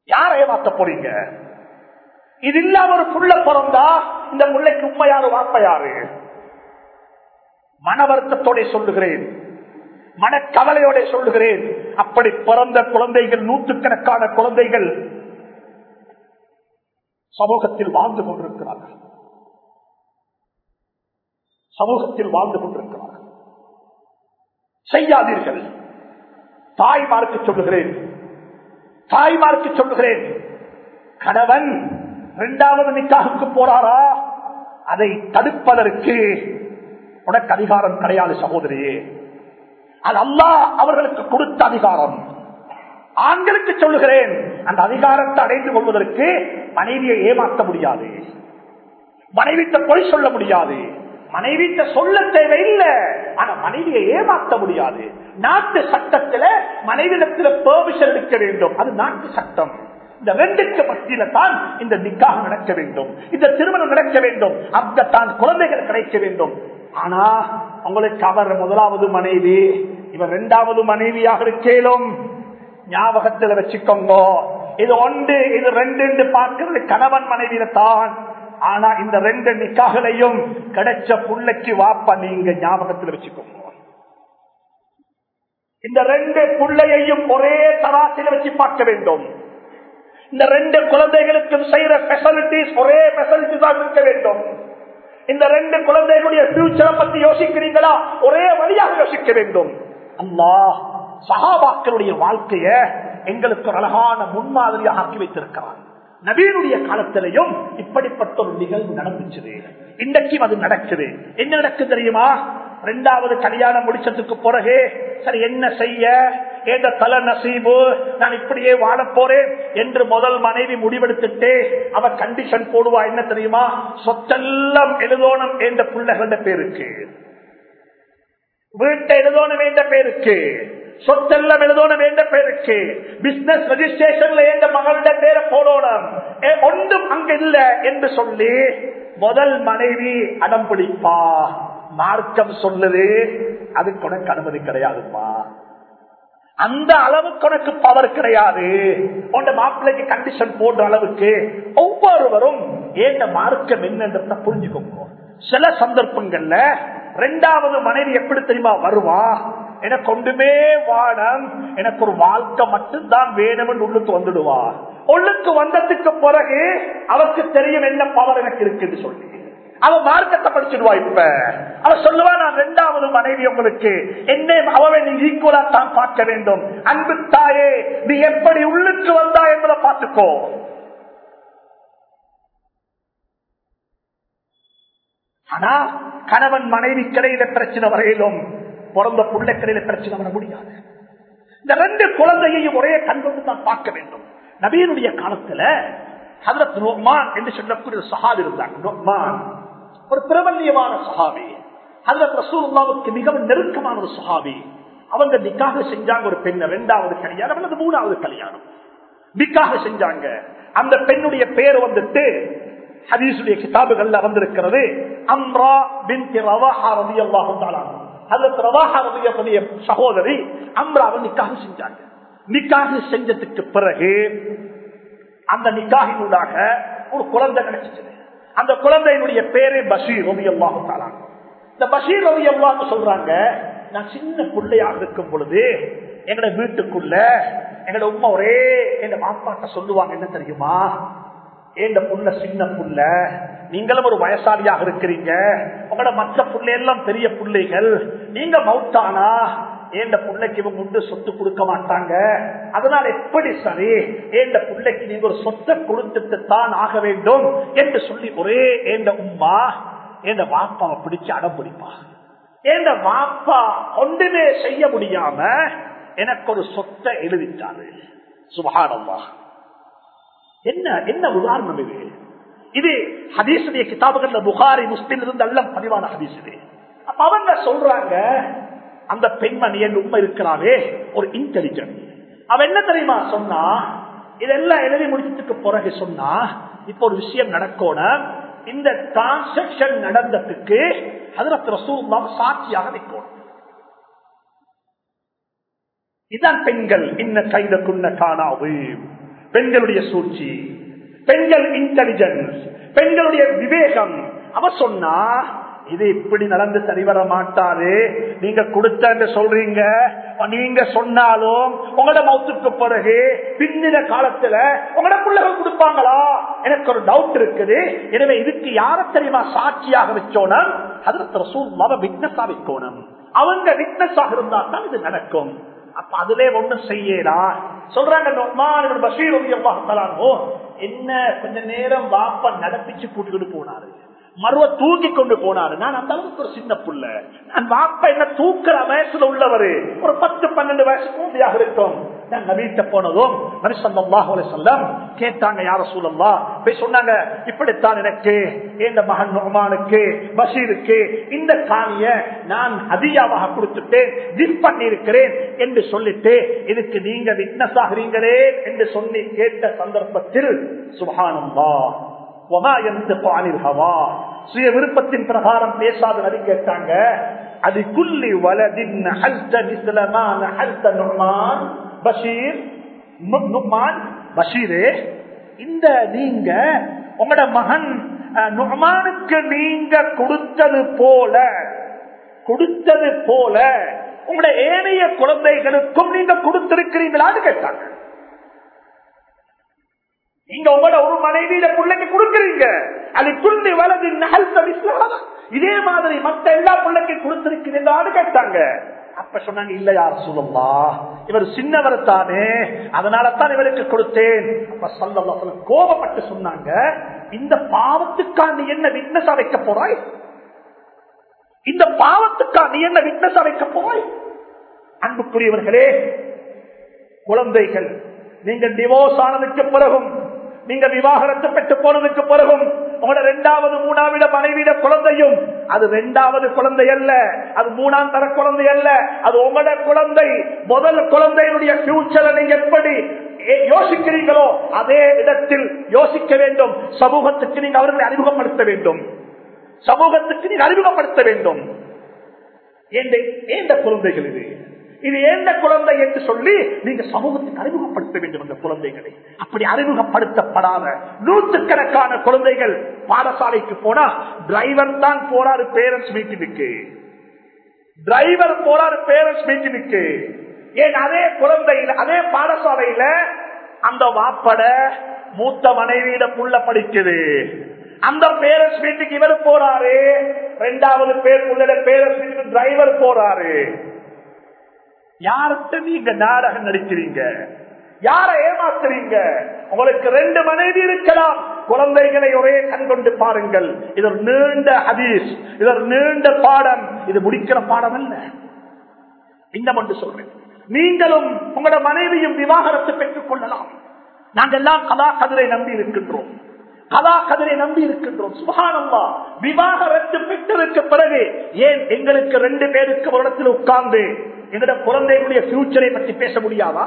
யாரை ஏமாத்த போறீங்க இது இல்லாம ஒரு புள்ள பிறந்தா இந்த முல்லைக்கு உண்மையாரு வாப்ப யாரு மன வருத்தத்தோட சொல்லுகிறேன் மனக்கவலையோட சொல்லுகிறேன் அப்படி பிறந்த குழந்தைகள் நூற்றுக்கணக்கான குழந்தைகள் சமூகத்தில் வாழ்ந்து கொண்டிருக்கிறார்கள் சமூகத்தில் வாழ்ந்து கொண்டிருக்கிறார்கள் செய்யாதீர்கள் தாய்மார்க்கு சொல்லுகிறேன் தாய்மார்க்கு சொல்லுகிறேன் கணவன் இரண்டாவது நிக்காவுக்கு போறாரா அதை தடுப்பதற்கு உனக்கு அதிகாரம் கிடையாது சகோதரியே அது அல்லாஹ் அவர்களுக்கு கொடுத்த அதிகாரம் ஆண்களுக்கு சொல்லுகிறேன் அந்த அதிகாரத்தை அடைந்து கொள்வதற்கு மனைவியை ஏமாற்ற முடியாது மனைவிட்ட பொய் சொல்ல முடியாது மனைவிட்ட சொல்ல தேவையில்லை ஆனா மனைவியை ஏமாற்ற முடியாது நாட்டு சட்டத்துல மனைவிடத்துல பெர்மிஷன் எடுக்க வேண்டும் அது நாட்டு சட்டம் இந்த ரெண்டுக்கு மத்தியில தான் இந்த நிக்காக நடக்க வேண்டும் இந்த திருமணம் நடக்க வேண்டும் அந்த தான் குழந்தைகள் கிடைக்க வேண்டும் ஆனா உங்களுக்கு அவர் முதலாவது மனைவி இவர் இரண்டாவது மனைவியாக இருக்கேலும் ஞாபகத்தில் வச்சுக்கோங்க இது ஒன்று இது ரெண்டு பார்க்கிறது கணவன் மனைவியில தான் ஆனா இந்த ரெண்டு நிக்காகலையும் கிடைச்ச புள்ளைக்கு வாப்ப நீங்க ஞாபகத்தில் வச்சுக்கோங்க இந்த ரெண்டு புள்ளையையும் ஒரே தராசில வச்சு பார்க்க வேண்டும் இந்த ரெண்டு குழந்தைகளுக்கும் செய்யற பெசிலிட்டிஸ் ஒரே பெசிலிட்டி தான் இருக்க வேண்டும் இந்த ரெண்டு குழந்தைகளுடைய பியூச்சரை பத்தி யோசிக்கிறீங்களா ஒரே வழியாக யோசிக்க வேண்டும் அல்லாஹ் சகாபாக்களுடைய வாழ்க்கைய எங்களுக்கு ஒரு அழகான முன்மாதிரியாக ஆக்கி வைத்திருக்கிறார் நவீனுடைய காலத்திலையும் இப்படிப்பட்ட ஒரு நிகழ்வு நடந்துச்சு இன்றைக்கும் அது நடக்குது என்ன நடக்குது தெரியுமா ரெண்டாவது கல்யாணம் முடிச்சதுக்கு பிறகு சரி என்ன செய்ய ஏந்த தல நசீபு நான் இப்படியே வாழ போறேன் என்று முதல் மனைவி முடிவெடுத்துட்டு அவ கண்டிஷன் போடுவா என்ன தெரியுமா சொத்தெல்லாம் எழுதோணும் என்ற பிள்ளைகள பேருக்கு வீட்டை எழுதோணும் என்ற பேருக்கு சொத்தெல்லாம் எழுதணும் என்ற பேருக்கு பிசினஸ் ரெஜிஸ்ட்ரேஷன்ல எந்த மகளுடைய பேரை போடணும் ஒன்றும் அங்க இல்ல என்று சொல்லி முதல் மனைவி அடம் பிடிப்பா மார்க்கம் சொல்லுது அதுக்கு உனக்கு அனுமதி கிடையாதுப்பா அந்த அளவுக்கு உனக்கு பவர் கிடையாது உன் மாப்பிள்ளைக்கு கண்டிஷன் போடுற அளவுக்கு ஒவ்வொருவரும் ஏந்த மார்க்கம் என்னன்றத புரிஞ்சுக்கோங்க சில சந்தர்ப்பங்கள்ல ரெண்டாவது மனைவி எப்படி தெரியுமா வருவா எனக்கு ஒன்றுமே வானம் எனக்கு ஒரு வாழ்க்கை மட்டும்தான் வேணும் உள்ளுக்கு வந்துடுவா உள்ளுக்கு வந்ததுக்கு பிறகு அவருக்கு தெரியும் என்ன பவர் எனக்கு இருக்குன்னு சொல்லி அவ மார்க்கத்தை படிச்சிடுவா இப்ப அவ சொல்லுவா நான் ரெண்டாவது மனைவி உங்களுக்கு என்ன அவவை நீ ஈக்குவலா தான் பார்க்க வேண்டும் அன்பு தாயே நீ எப்படி உள்ளுக்கு வந்தா என்பதை பார்த்துக்கோ ஆனா கணவன் மனைவி கிடையில பிரச்சனை வரையிலும் பிறந்த புள்ள கிடையில பிரச்சனை வர முடியாது இந்த ரெண்டு குழந்தையையும் ஒரே கண்கொண்டு தான் பார்க்க வேண்டும் நபீனுடைய காலத்துல ஹதரத் நோமான் என்று சொல்லக்கூடிய ஒரு சஹாபி இருந்தாங்க நோமான் ஒரு பிரபல்யமான சஹாபி ஹதரத் ரசூலுல்லாவுக்கு மிகவும் நெருக்கமான ஒரு சஹாபி அவங்க நிக்காக செஞ்சாங்க ஒரு பெண்ணை ரெண்டாவது கல்யாணம் அல்லது மூணாவது கல்யாணம் நிக்காக செஞ்சாங்க அந்த பெண்ணுடைய பேர் வந்துட்டு ஹதீசுடைய கிதாபுகள்ல வந்திருக்கிறது அம்ரா பின் ரவாஹா ரவி அல்லாஹு அதற்கு ரவாஹா ரவியுடைய சகோதரி அம்ராவை நிக்காக செஞ்சாங்க நிக்காக செஞ்சதுக்கு பிறகு அந்த நிக்காகினூடாக ஒரு குழந்தை கிடைச்சிச்சு அந்த குழந்தையினுடைய பேரே பஷீர் ரவி அல்லாஹு இந்த பஷீர் ரவி அல்லாஹ் சொல்றாங்க நான் சின்ன பிள்ளையாக இருக்கும் பொழுது எங்கட வீட்டுக்குள்ள எங்கட உமா ஒரே எங்க மாப்பாட்ட சொல்லுவாங்க என்ன தெரியுமா ஏண்ட புள்ள சின்ன புள்ள நீங்களும் ஒரு வயசாலியாக இருக்கிறீங்க உங்களோட மற்ற புள்ளை எல்லாம் பெரிய பிள்ளைகள் நீங்க மவுத்தானா ஏண்ட பிள்ளைக்கு இவங்க உண்டு சொத்து கொடுக்க மாட்டாங்க அதனால எப்படி சரி ஏண்ட பிள்ளைக்கு நீங்க ஒரு சொத்தை கொடுத்துட்டு தான் ஆக வேண்டும் என்று சொல்லி ஒரே ஏண்ட உம்மா ஏண்ட வாப்பாவை பிடிச்சு அடம் பிடிப்பா ஏண்ட வாப்பா ஒன்றுமே செய்ய முடியாம எனக்கு ஒரு சொத்தை எழுதிட்டாரு சுபகானம்மா என்ன என்ன உதாரணம் இது இது ஹதீசுடைய கிதாபுகள்ல புகாரி முஸ்லிம் இருந்து எல்லாம் பதிவான ஹதீஸ் இது அப்ப அவங்க சொல்றாங்க அந்த பெண்மணி என் உண்மை இருக்கிறாவே ஒரு இன்டெலிஜென்ட் அவ என்ன தெரியுமா சொன்னா இதெல்லாம் எழுதி முடிச்சதுக்கு பிறகு சொன்னா இப்ப ஒரு விஷயம் நடக்கணும் இந்த டிரான்சாக்சன் நடந்ததுக்கு அதுல ரசூல்லாம் சாட்சியாக நிற்கணும் இதான் பெண்கள் இன்ன கைத குன்ன காணாவு பெண்களுடைய சூழ்ச்சி பெண்கள் இன்டெலிஜென்ஸ் பெண்களுடைய விவேகம் அவ சொன்னா இது இப்படி நடந்து சரிவர மாட்டாது நீங்க கொடுத்த சொல்றீங்க நீங்க சொன்னாலும் உங்களோட மௌத்துக்கு பிறகு பின்னின காலத்துல உங்களோட பிள்ளைகள் கொடுப்பாங்களா எனக்கு ஒரு டவுட் இருக்குது எனவே இதுக்கு யார தெரியுமா சாட்சியாக வச்சோனம் அதற்கு ரசூல் விக்னஸா வைக்கோணும் அவங்க விக்னஸாக இருந்தா தான் இது நடக்கும் அப்ப அதுல ஒண்ணும் செய்யலா சொல்றாங்க பஷீர் என்ன கொஞ்ச நேரம் வாப்ப நடப்பிச்சு கூட்டிட்டு போனாரு மறுவ தூக்கி கொண்டு போனாரு நான் அந்த அளவுக்கு ஒரு சின்ன புள்ள நான் வாப்ப என்ன தூக்குற வயசுல உள்ளவரு ஒரு பத்து பன்னெண்டு வயசு கூண்டியாக இருக்கும் நான் நவீட்ட போனதும் நபிசல்லாஹ் சொல்லம் கேட்டாங்க யார சூழல்லா போய் சொன்னாங்க இப்படித்தான் எனக்கு எந்த மகன் நுகமானுக்கு பஷீருக்கு இந்த காணிய நான் அதிகாவாக கொடுத்துட்டேன் கிஃப்ட் பண்ணி இருக்கிறேன் என்று சொல்லிட்டு இதுக்கு நீங்க விட்னஸ் ஆகிறீங்களே என்று சொல்லி கேட்ட சந்தர்ப்பத்தில் சுபானந்தா சுய விருப்பத்தின் பிரகாரம் பேசாத நடி கேட்டாங்க அது குல்லி வலதின் பஷீர் பஷீரே இந்த நீங்க உங்களோட மகன் நுகமானுக்கு நீங்க கொடுத்தது போல கொடுத்தது போல உங்களோட ஏனைய குழந்தைகளுக்கும் நீங்க கொடுத்திருக்கிறீங்களான்னு கேட்டாங்க நீங்க உங்களோட ஒரு மனைவியில பிள்ளைக்கு கொடுக்குறீங்க அது துள்ளி வலது நகல் இதே மாதிரி மத்த எல்லா பிள்ளைக்கு கொடுத்திருக்கிறீங்களான்னு கேட்டாங்க அப்ப சொன்னாங்க இல்ல யார் சொல்லலா இவர் சின்னவர் தானே அதனால தான் இவருக்கு கொடுத்தேன் அப்ப சொல்லலாம் கோபப்பட்டு சொன்னாங்க இந்த பாவத்துக்கா நீ என்ன விட்னஸ் வைக்க போறாய் இந்த பாவத்துக்கா நீ என்ன விட்னஸ் வைக்க போறாய் அன்புக்குரியவர்களே குழந்தைகள் நீங்க டிவோர்ஸ் ஆனதுக்கு பிறகும் நீங்க விவாகரத்து பெற்று போனதுக்கு பிறகும் உங்களோட ரெண்டாவது மூணாவிட மனைவியிட குழந்தையும் அது ரெண்டாவது குழந்தை அல்ல அது மூணாம் தர குழந்தை அல்ல அது உங்களோட குழந்தை முதல் குழந்தையினுடைய பியூச்சரை நீங்க எப்படி யோசிக்கிறீங்களோ அதே இடத்தில் யோசிக்க வேண்டும் சமூகத்துக்கு நீங்க அவர்களை அறிமுகப்படுத்த வேண்டும் சமூகத்துக்கு நீங்க அறிமுகப்படுத்த வேண்டும் ஏந்த குழந்தைகள் இது இது எந்த குழந்தை என்று சொல்லி நீங்க சமூகத்துக்கு அறிமுகப்படுத்த வேண்டும் அந்த குழந்தைகளை அப்படி அறிமுகப்படுத்தப்படாத நூற்றுக்கணக்கான குழந்தைகள் பாடசாலைக்கு போனா டிரைவர் தான் போறாரு பேரண்ட்ஸ் மீட்டிங்க்கு டிரைவர் போறாரு பேரண்ட்ஸ் மீட்டிங்க்கு ஏன் அதே குழந்தையில அதே பாடசாலையில அந்த வாப்பட மூத்த மனைவியிட புள்ள படிக்குது அந்த பேரண்ட்ஸ் மீட்டிங் இவர் போறாரு ரெண்டாவது பேர் புள்ள பேரண்ட்ஸ் மீட்டிங் டிரைவர் போறாரு யார்கிட்ட நீங்க நாடகம் நடிக்கிறீங்க யார ஏமாத்துறீங்க உங்களுக்கு ரெண்டு மனைவி இருக்கலாம் குழந்தைகளை ஒரே கண் கொண்டு பாருங்கள் இது ஒரு நீண்ட ஹதீஸ் இது ஒரு நீண்ட பாடம் இது முடிக்கிற பாடம் அல்ல இன்னும் ஒன்று சொல்றேன் நீங்களும் உங்களோட மனைவியும் விவாகரத்து பெற்றுக் கொள்ளலாம் நாங்கள் எல்லாம் கதா கதிரை நம்பி இருக்கின்றோம் கதா கதிரை நம்பி இருக்கின்றோம் சுகானம்மா விவாகரத்து பெற்றதற்கு பிறகு ஏன் எங்களுக்கு ரெண்டு பேருக்கு ஒரு இடத்தில் உட்கார்ந்து எங்களோட குழந்தைகளுடைய பியூச்சரை பற்றி பேச முடியாதா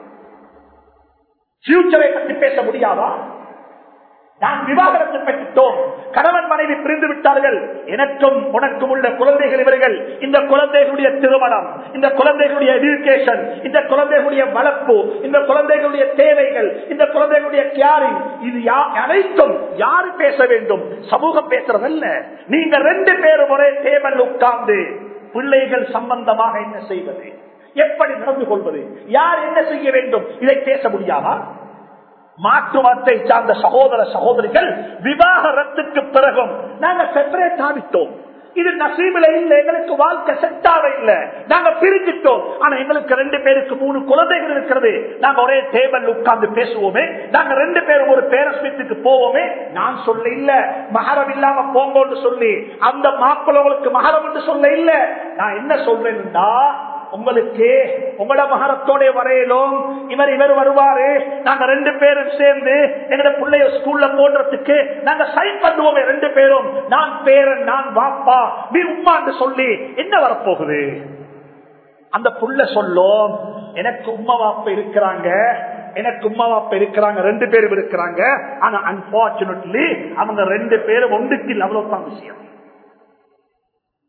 பியூச்சரை பற்றி பேச முடியாதா நான் விவாகரத்து பெற்றுட்டோம் கணவன் மனைவி பிரிந்து விட்டார்கள் எனக்கும் உனக்கும் உள்ள குழந்தைகள் இவர்கள் இந்த குழந்தைகளுடைய திருமணம் இந்த குழந்தைகளுடைய எஜுகேஷன் இந்த குழந்தைகளுடைய வளர்ப்பு இந்த குழந்தைகளுடைய தேவைகள் இந்த குழந்தைகளுடைய கேரிங் இது அனைத்தும் யாரு பேச வேண்டும் சமூகம் பேசுறதல்ல நீங்க ரெண்டு பேரும் ஒரே டேபிள் உட்கார்ந்து பிள்ளைகள் சம்பந்தமாக என்ன செய்வது எப்படி நடந்து கொள்வது யார் என்ன செய்ய வேண்டும் இதை பேச முடியாதா மாற்று மதத்தை சார்ந்த சகோதர சகோதரிகள் விவாகரத்துக்கு பிறகும் நாங்க செப்பரேட் ஆகிட்டோம் இது நசீபில இல்ல எங்களுக்கு வாழ்க்கை செட்டாக இல்ல நாங்க பிரிஞ்சிட்டோம் ஆனா எங்களுக்கு ரெண்டு பேருக்கு மூணு குழந்தைகள் இருக்கிறது நாங்க ஒரே டேபிள் உட்கார்ந்து பேசுவோமே நாங்க ரெண்டு பேரும் ஒரு பேரஸ்மித்துக்கு போவோமே நான் சொல்ல இல்ல மகரம் இல்லாம போங்கன்னு சொல்லி அந்த மாப்பிள்ளவங்களுக்கு மகரம் என்று சொல்ல இல்ல நான் என்ன சொல்றேன்டா உங்களுக்கு உங்களோட மகரத்தோட வரையிலும் இவர் இவர் வருவாரு நாங்க ரெண்டு பேரும் சேர்ந்து எங்களோட பிள்ளைய ஸ்கூல்ல போடுறதுக்கு நாங்க சைன் பண்ணுவோமே ரெண்டு பேரும் நான் பேரன் நான் வாப்பா நீ உமான்னு சொல்லி என்ன வரப்போகுது அந்த புள்ள சொல்லும் எனக்கு உமா வாப்ப இருக்கிறாங்க எனக்கு உமா வாப்ப இருக்கிறாங்க ரெண்டு பேரும் இருக்கிறாங்க ஆனா அன்பார்ச்சுனேட்லி அவங்க ரெண்டு பேரும் ஒன்றுக்கு அவ்வளவுதான் விஷயம்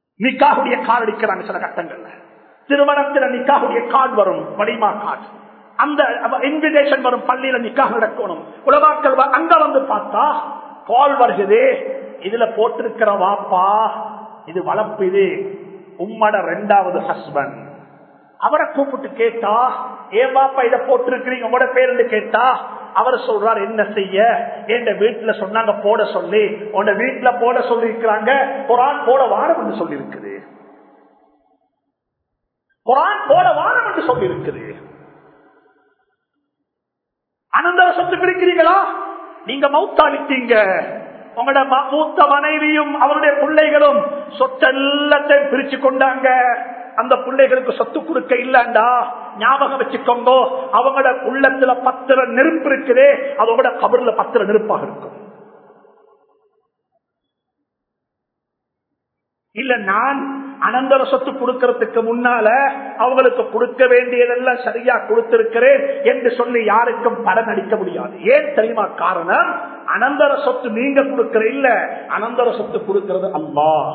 நிக்காவுடைய கால் அடிக்கிறாங்க சில கட்டங்கள்ல திருமணத்துல நிக்காவுடைய கார்டு வரும் வடிமா கார்டு அந்த இன்விடேஷன் வரும் பள்ளியில நிக்காக நடக்கணும் உலமாக்கள் வ- அங்க வந்து பார்த்தா கால் வருகிறது இதுல போட்டிருக்கிற வாப்பா இது வளர்ப்பு இது உம்மட ரெண்டாவது ஹஸ்பண்ட் அவரை கூப்பிட்டு கேட்டா ஏன் பாப்பா இதை போட்டிருக்கிறீங்க உங்களோட பேருந்து கேட்டா அவர் சொல்றார் என்ன செய்ய என் வீட்டுல சொன்னாங்க போட சொல்லி உன்ன வீட்டுல போட சொல்லி இருக்கிறாங்க குரான் போட வாரம் என்று சொல்லி இருக்குது குரான் போட வாரம் என்று சொல்லி இருக்குது அனந்தர சொத்து பிடிக்கிறீங்களா நீங்க மௌத்தாளித்தீங்க உங்களோட ம- மூத்த மனைவியும் அவருடைய பிள்ளைகளும் சொத்து எல்லாத்தையும் பிரிச்சு கொண்டாங்க அந்த பிள்ளைகளுக்கு சொத்து கொடுக்க இல்லண்டா ஞாபகம் வச்சுக்கோங்க அவங்களோட உள்ளத்துல பத்திர நெருப்பு இருக்குதே அது உங்களோட கபர்ல பத்திர நெருப்பாக இருக்கும் இல்ல நான் அனந்தர சொத்து கொடுக்கறதுக்கு முன்னால அவங்களுக்கு கொடுக்க வேண்டியதெல்லாம் சரியா கொடுத்திருக்கிறேன் என்று சொல்லி யாருக்கும் படம் அடிக்க முடியாது ஏன் தெரியுமா காரணம் அனந்தர சொத்து நீங்க கொடுக்கிற இல்ல அனந்தர சொத்து கொடுக்கிறது அல்லாஹ்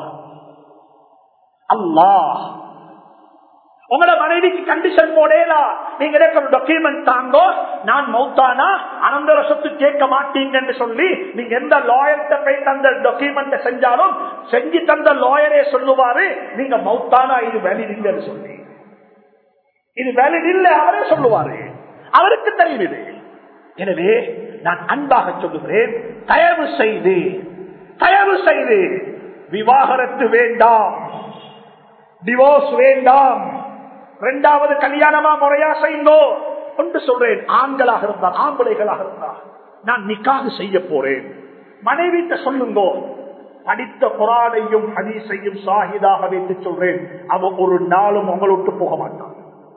அல்லாஹ் உங்களோட மனைவிக்கு கண்டிஷன் போடேலா நீங்க எனக்கு ஒரு டாக்குமெண்ட் தாங்கோ நான் மௌத்தானா அனந்தர சொத்து கேட்க மாட்டீங்கன்னு சொல்லி நீங்க எந்த லாயர்கிட்ட போய் தந்த டாக்குமெண்ட் செஞ்சாலும் செஞ்சு தந்த லாயரே சொல்லுவாரு நீங்க மௌத்தானா இது வேலிட் இல்லைன்னு சொல்லி இது வேலிட் இல்ல அவரே சொல்லுவாரு அவருக்கு தெரியுது எனவே நான் அன்பாக சொல்லுகிறேன் தயவு செய்து தயவு செய்து விவாகரத்து வேண்டாம் டிவோர்ஸ் வேண்டாம் இரண்டாவது கல்யாணமா முறையா செய்யுங்கோ ஒன்று சொல்றேன் ஆண்களாக இருந்தால் ஆம்பளைகளாக இருந்தால் நான் நிக்காக செய்ய போறேன் மனைவிட்ட சொல்லுங்கோ படித்த குரானையும் ஹதீஸையும் சாகிதாக வைத்து சொல்றேன் அவன் ஒரு நாளும் உங்களை விட்டு போக மாட்டான்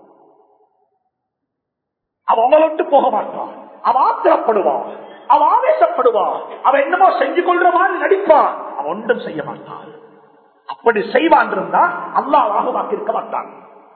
அவ உங்களை விட்டு போக மாட்டான் அவ ஆத்திரப்படுவான் அவ ஆவேசப்படுவான் அவ என்னமோ செஞ்சு கொள்ற மாதிரி நடிப்பான் அவன் ஒன்றும் செய்ய மாட்டான் அப்படி செய்வான் இருந்தா அல்லாஹ் வாக்கி இருக்க மாட்டான்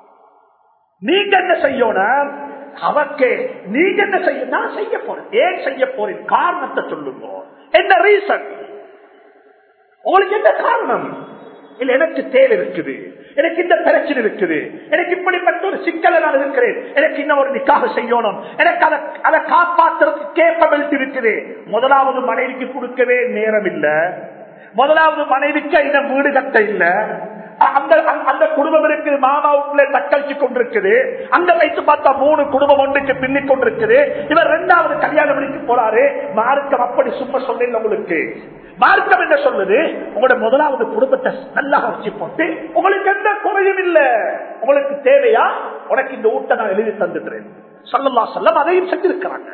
நீங்க என்ன செய்யணும் அவக்கு நீங்க என்ன செய்ய நான் செய்ய போறேன் ஏன் செய்ய போறேன் காரணத்தை சொல்லுங்க என்ன ரீசன் உங்களுக்கு என்ன காரணம் இல்ல எனக்கு தேவை இருக்குது எனக்கு இந்த பிரச்சனை இருக்குது எனக்கு இப்படிப்பட்ட ஒரு சிக்கலை நான் இருக்கிறேன் எனக்கு இன்னும் ஒரு நிக்காக செய்யணும் எனக்கு அதை அதை காப்பாற்றுறதுக்கு கேப்பபிலிட்டி இருக்குது முதலாவது மனைவிக்கு கொடுக்கவே நேரம் இல்ல முதலாவது மனைவிக்கு இன்னும் வீடு கட்ட இல்ல அந்த அந்த குடும்பம் இருக்குது மாமா வீட்டுல தக்கழிச்சு கொண்டிருக்குது அங்க வைத்து பார்த்தா மூணு குடும்பம் ஒன்றுக்கு பின்னிக் கொண்டிருக்குது இவர் ரெண்டாவது கல்யாணம் பண்ணிட்டு போறாரு மார்க்கம் அப்படி சும்மா சொல்லல உங்களுக்கு மார்க்கம் என்ன சொல்லுது உங்களோட முதலாவது குடும்பத்தை நல்லா வச்சு போட்டு உங்களுக்கு எந்த குறையும் இல்ல உங்களுக்கு தேவையா உனக்கு இந்த ஊட்ட நான் எழுதி தந்துடுறேன் சொல்லலா சொல்லம் அதையும் செஞ்சிருக்கிறாங்க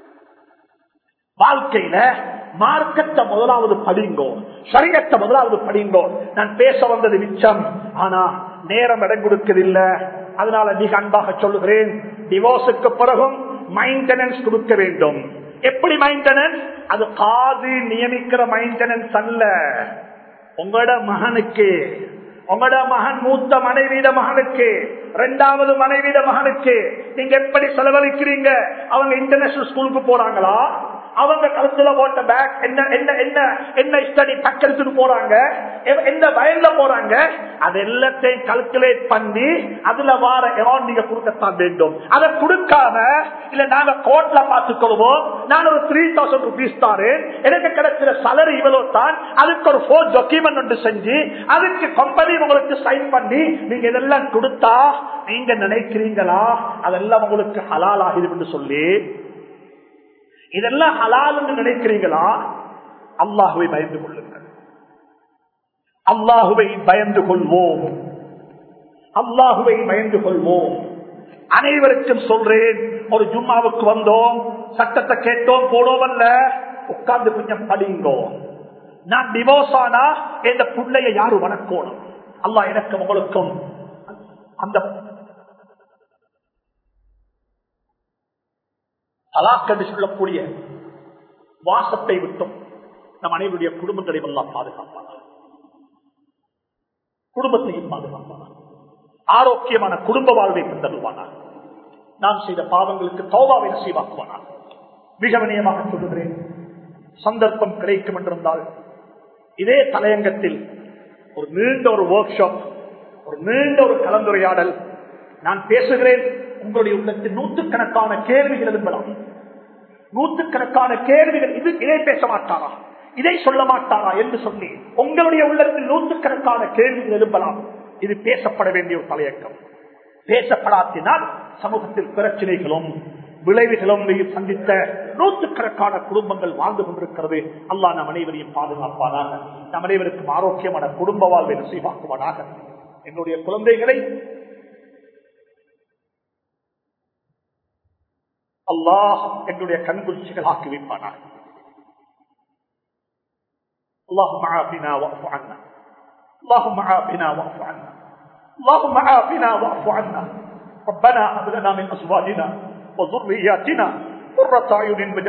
வாழ்க்கையில மார்க்கத்தை முதலாவது படிங்கோ சரீரத்தை முதலாவது படிங்கோ நான் பேச வந்தது மிச்சம் ஆனா நேரம் இடம் கொடுக்கதில்லை அதனால மிக அன்பாக சொல்லுகிறேன் டிவோர்ஸுக்கு பிறகும் மைண்டனன்ஸ் கொடுக்க வேண்டும் எப்படி மைண்டனன்ஸ் அது காது நியமிக்கிற மைண்டனன்ஸ் அல்ல உங்களோட மகனுக்கு உங்களோட மகன் மூத்த மனைவியிட மகனுக்கு ரெண்டாவது மனைவியிட மகனுக்கு நீங்க எப்படி செலவழிக்கிறீங்க அவங்க இன்டர்நேஷனல் ஸ்கூலுக்கு போறாங்களா அவங்க கழுத்துல போட்ட பேக் என்ன என்ன என்ன என்ன ஸ்டடி பேக் எடுத்துட்டு போறாங்க எ- எந்த வயல்ல போறாங்க அது எல்லாத்தையும் கல்குலேட் பண்ணி அதுல வார எமௌண்ட் நீங்க கொடுக்கத்தான் வேண்டும் அதை கொடுக்காம இல்ல நாங்க கோர்ட்ல பார்த்துக்கொள்வோம் நான் ஒரு த்ரீ தௌசண்ட் ருபீஸ் தாரேன் எனக்கு கிடைக்கிற சலரி இவ்வளவு தான் அதுக்கு ஒரு போர் டாக்குமெண்ட் ஒன்று செஞ்சு அதுக்கு கம்பெனி உங்களுக்கு சைன் பண்ணி நீங்க இதெல்லாம் கொடுத்தா நீங்க நினைக்கிறீங்களா அதெல்லாம் உங்களுக்கு ஹலால் ஆகிடும் சொல்லி இதெல்லாம் ஹலால் என்று நினைக்கிறீங்களா அல்லாஹுவை பயந்து கொள்ளுங்கள் அல்லாஹுவை பயந்து கொள்வோம் அல்லாஹுவை பயந்து கொள்வோம் அனைவருக்கும் சொல்றேன் ஒரு ஜும்மாவுக்கு வந்தோம் சட்டத்தை கேட்டோம் போனோம் அல்ல உட்கார்ந்து கொஞ்சம் படிங்கோ நான் டிவோர்ஸ் ஆனா இந்த பிள்ளைய யாரு வணக்கணும் அல்லாஹ் எனக்கு உங்களுக்கும் அந்த தலாக் என்று சொல்லக்கூடிய வாசத்தை விட்டும் நம் அனைவருடைய குடும்பங்களையும் எல்லாம் பாதுகாப்பானார் குடும்பத்தையும் பாதுகாப்பானார் ஆரோக்கியமான குடும்ப வாழ்வை தருவானார் நாம் செய்த பாவங்களுக்கு தௌபாவை நசீவாக்குவானார் மிக வினயமாக சொல்லுகிறேன் சந்தர்ப்பம் கிடைக்கும் என்றிருந்தால் இதே தலையங்கத்தில் ஒரு நீண்ட ஒரு ஒர்க் ஷாப் ஒரு நீண்ட ஒரு கலந்துரையாடல் நான் பேசுகிறேன் உங்களுடைய உள்ளத்தில் நூற்றுக்கணக்கான கேள்விகள் எழும்பலாம் நூற்றுக்கணக்கான கேள்விகள் இது இதை பேச மாட்டாரா இதை சொல்ல மாட்டாரா என்று சொல்லி உங்களுடைய உள்ளத்தில் நூற்றுக்கணக்கான கேள்விகள் எழும்பலாம் இது பேசப்பட வேண்டிய ஒரு தலையக்கம் பேசப்படாத்தினால் சமூகத்தில் பிரச்சனைகளும் விளைவுகளும் சந்தித்த நூற்றுக்கணக்கான குடும்பங்கள் வாழ்ந்து கொண்டிருக்கிறது அல்லாஹ் நம் அனைவரையும் பாதுகாப்பானாக நம் அனைவருக்கும் ஆரோக்கியமான குடும்ப வாழ்வை நசீவாக்குவானாக என்னுடைய குழந்தைகளை அல்லாஹ் என்னுடைய கண்குச்சிகள் ஆக்கி வைப்பானாக اللهم عافنا واعف عنا اللهم عافنا واعف عنا اللهم عافنا واعف عنا ربنا هب لنا من ازواجنا وذرياتنا قرة اعين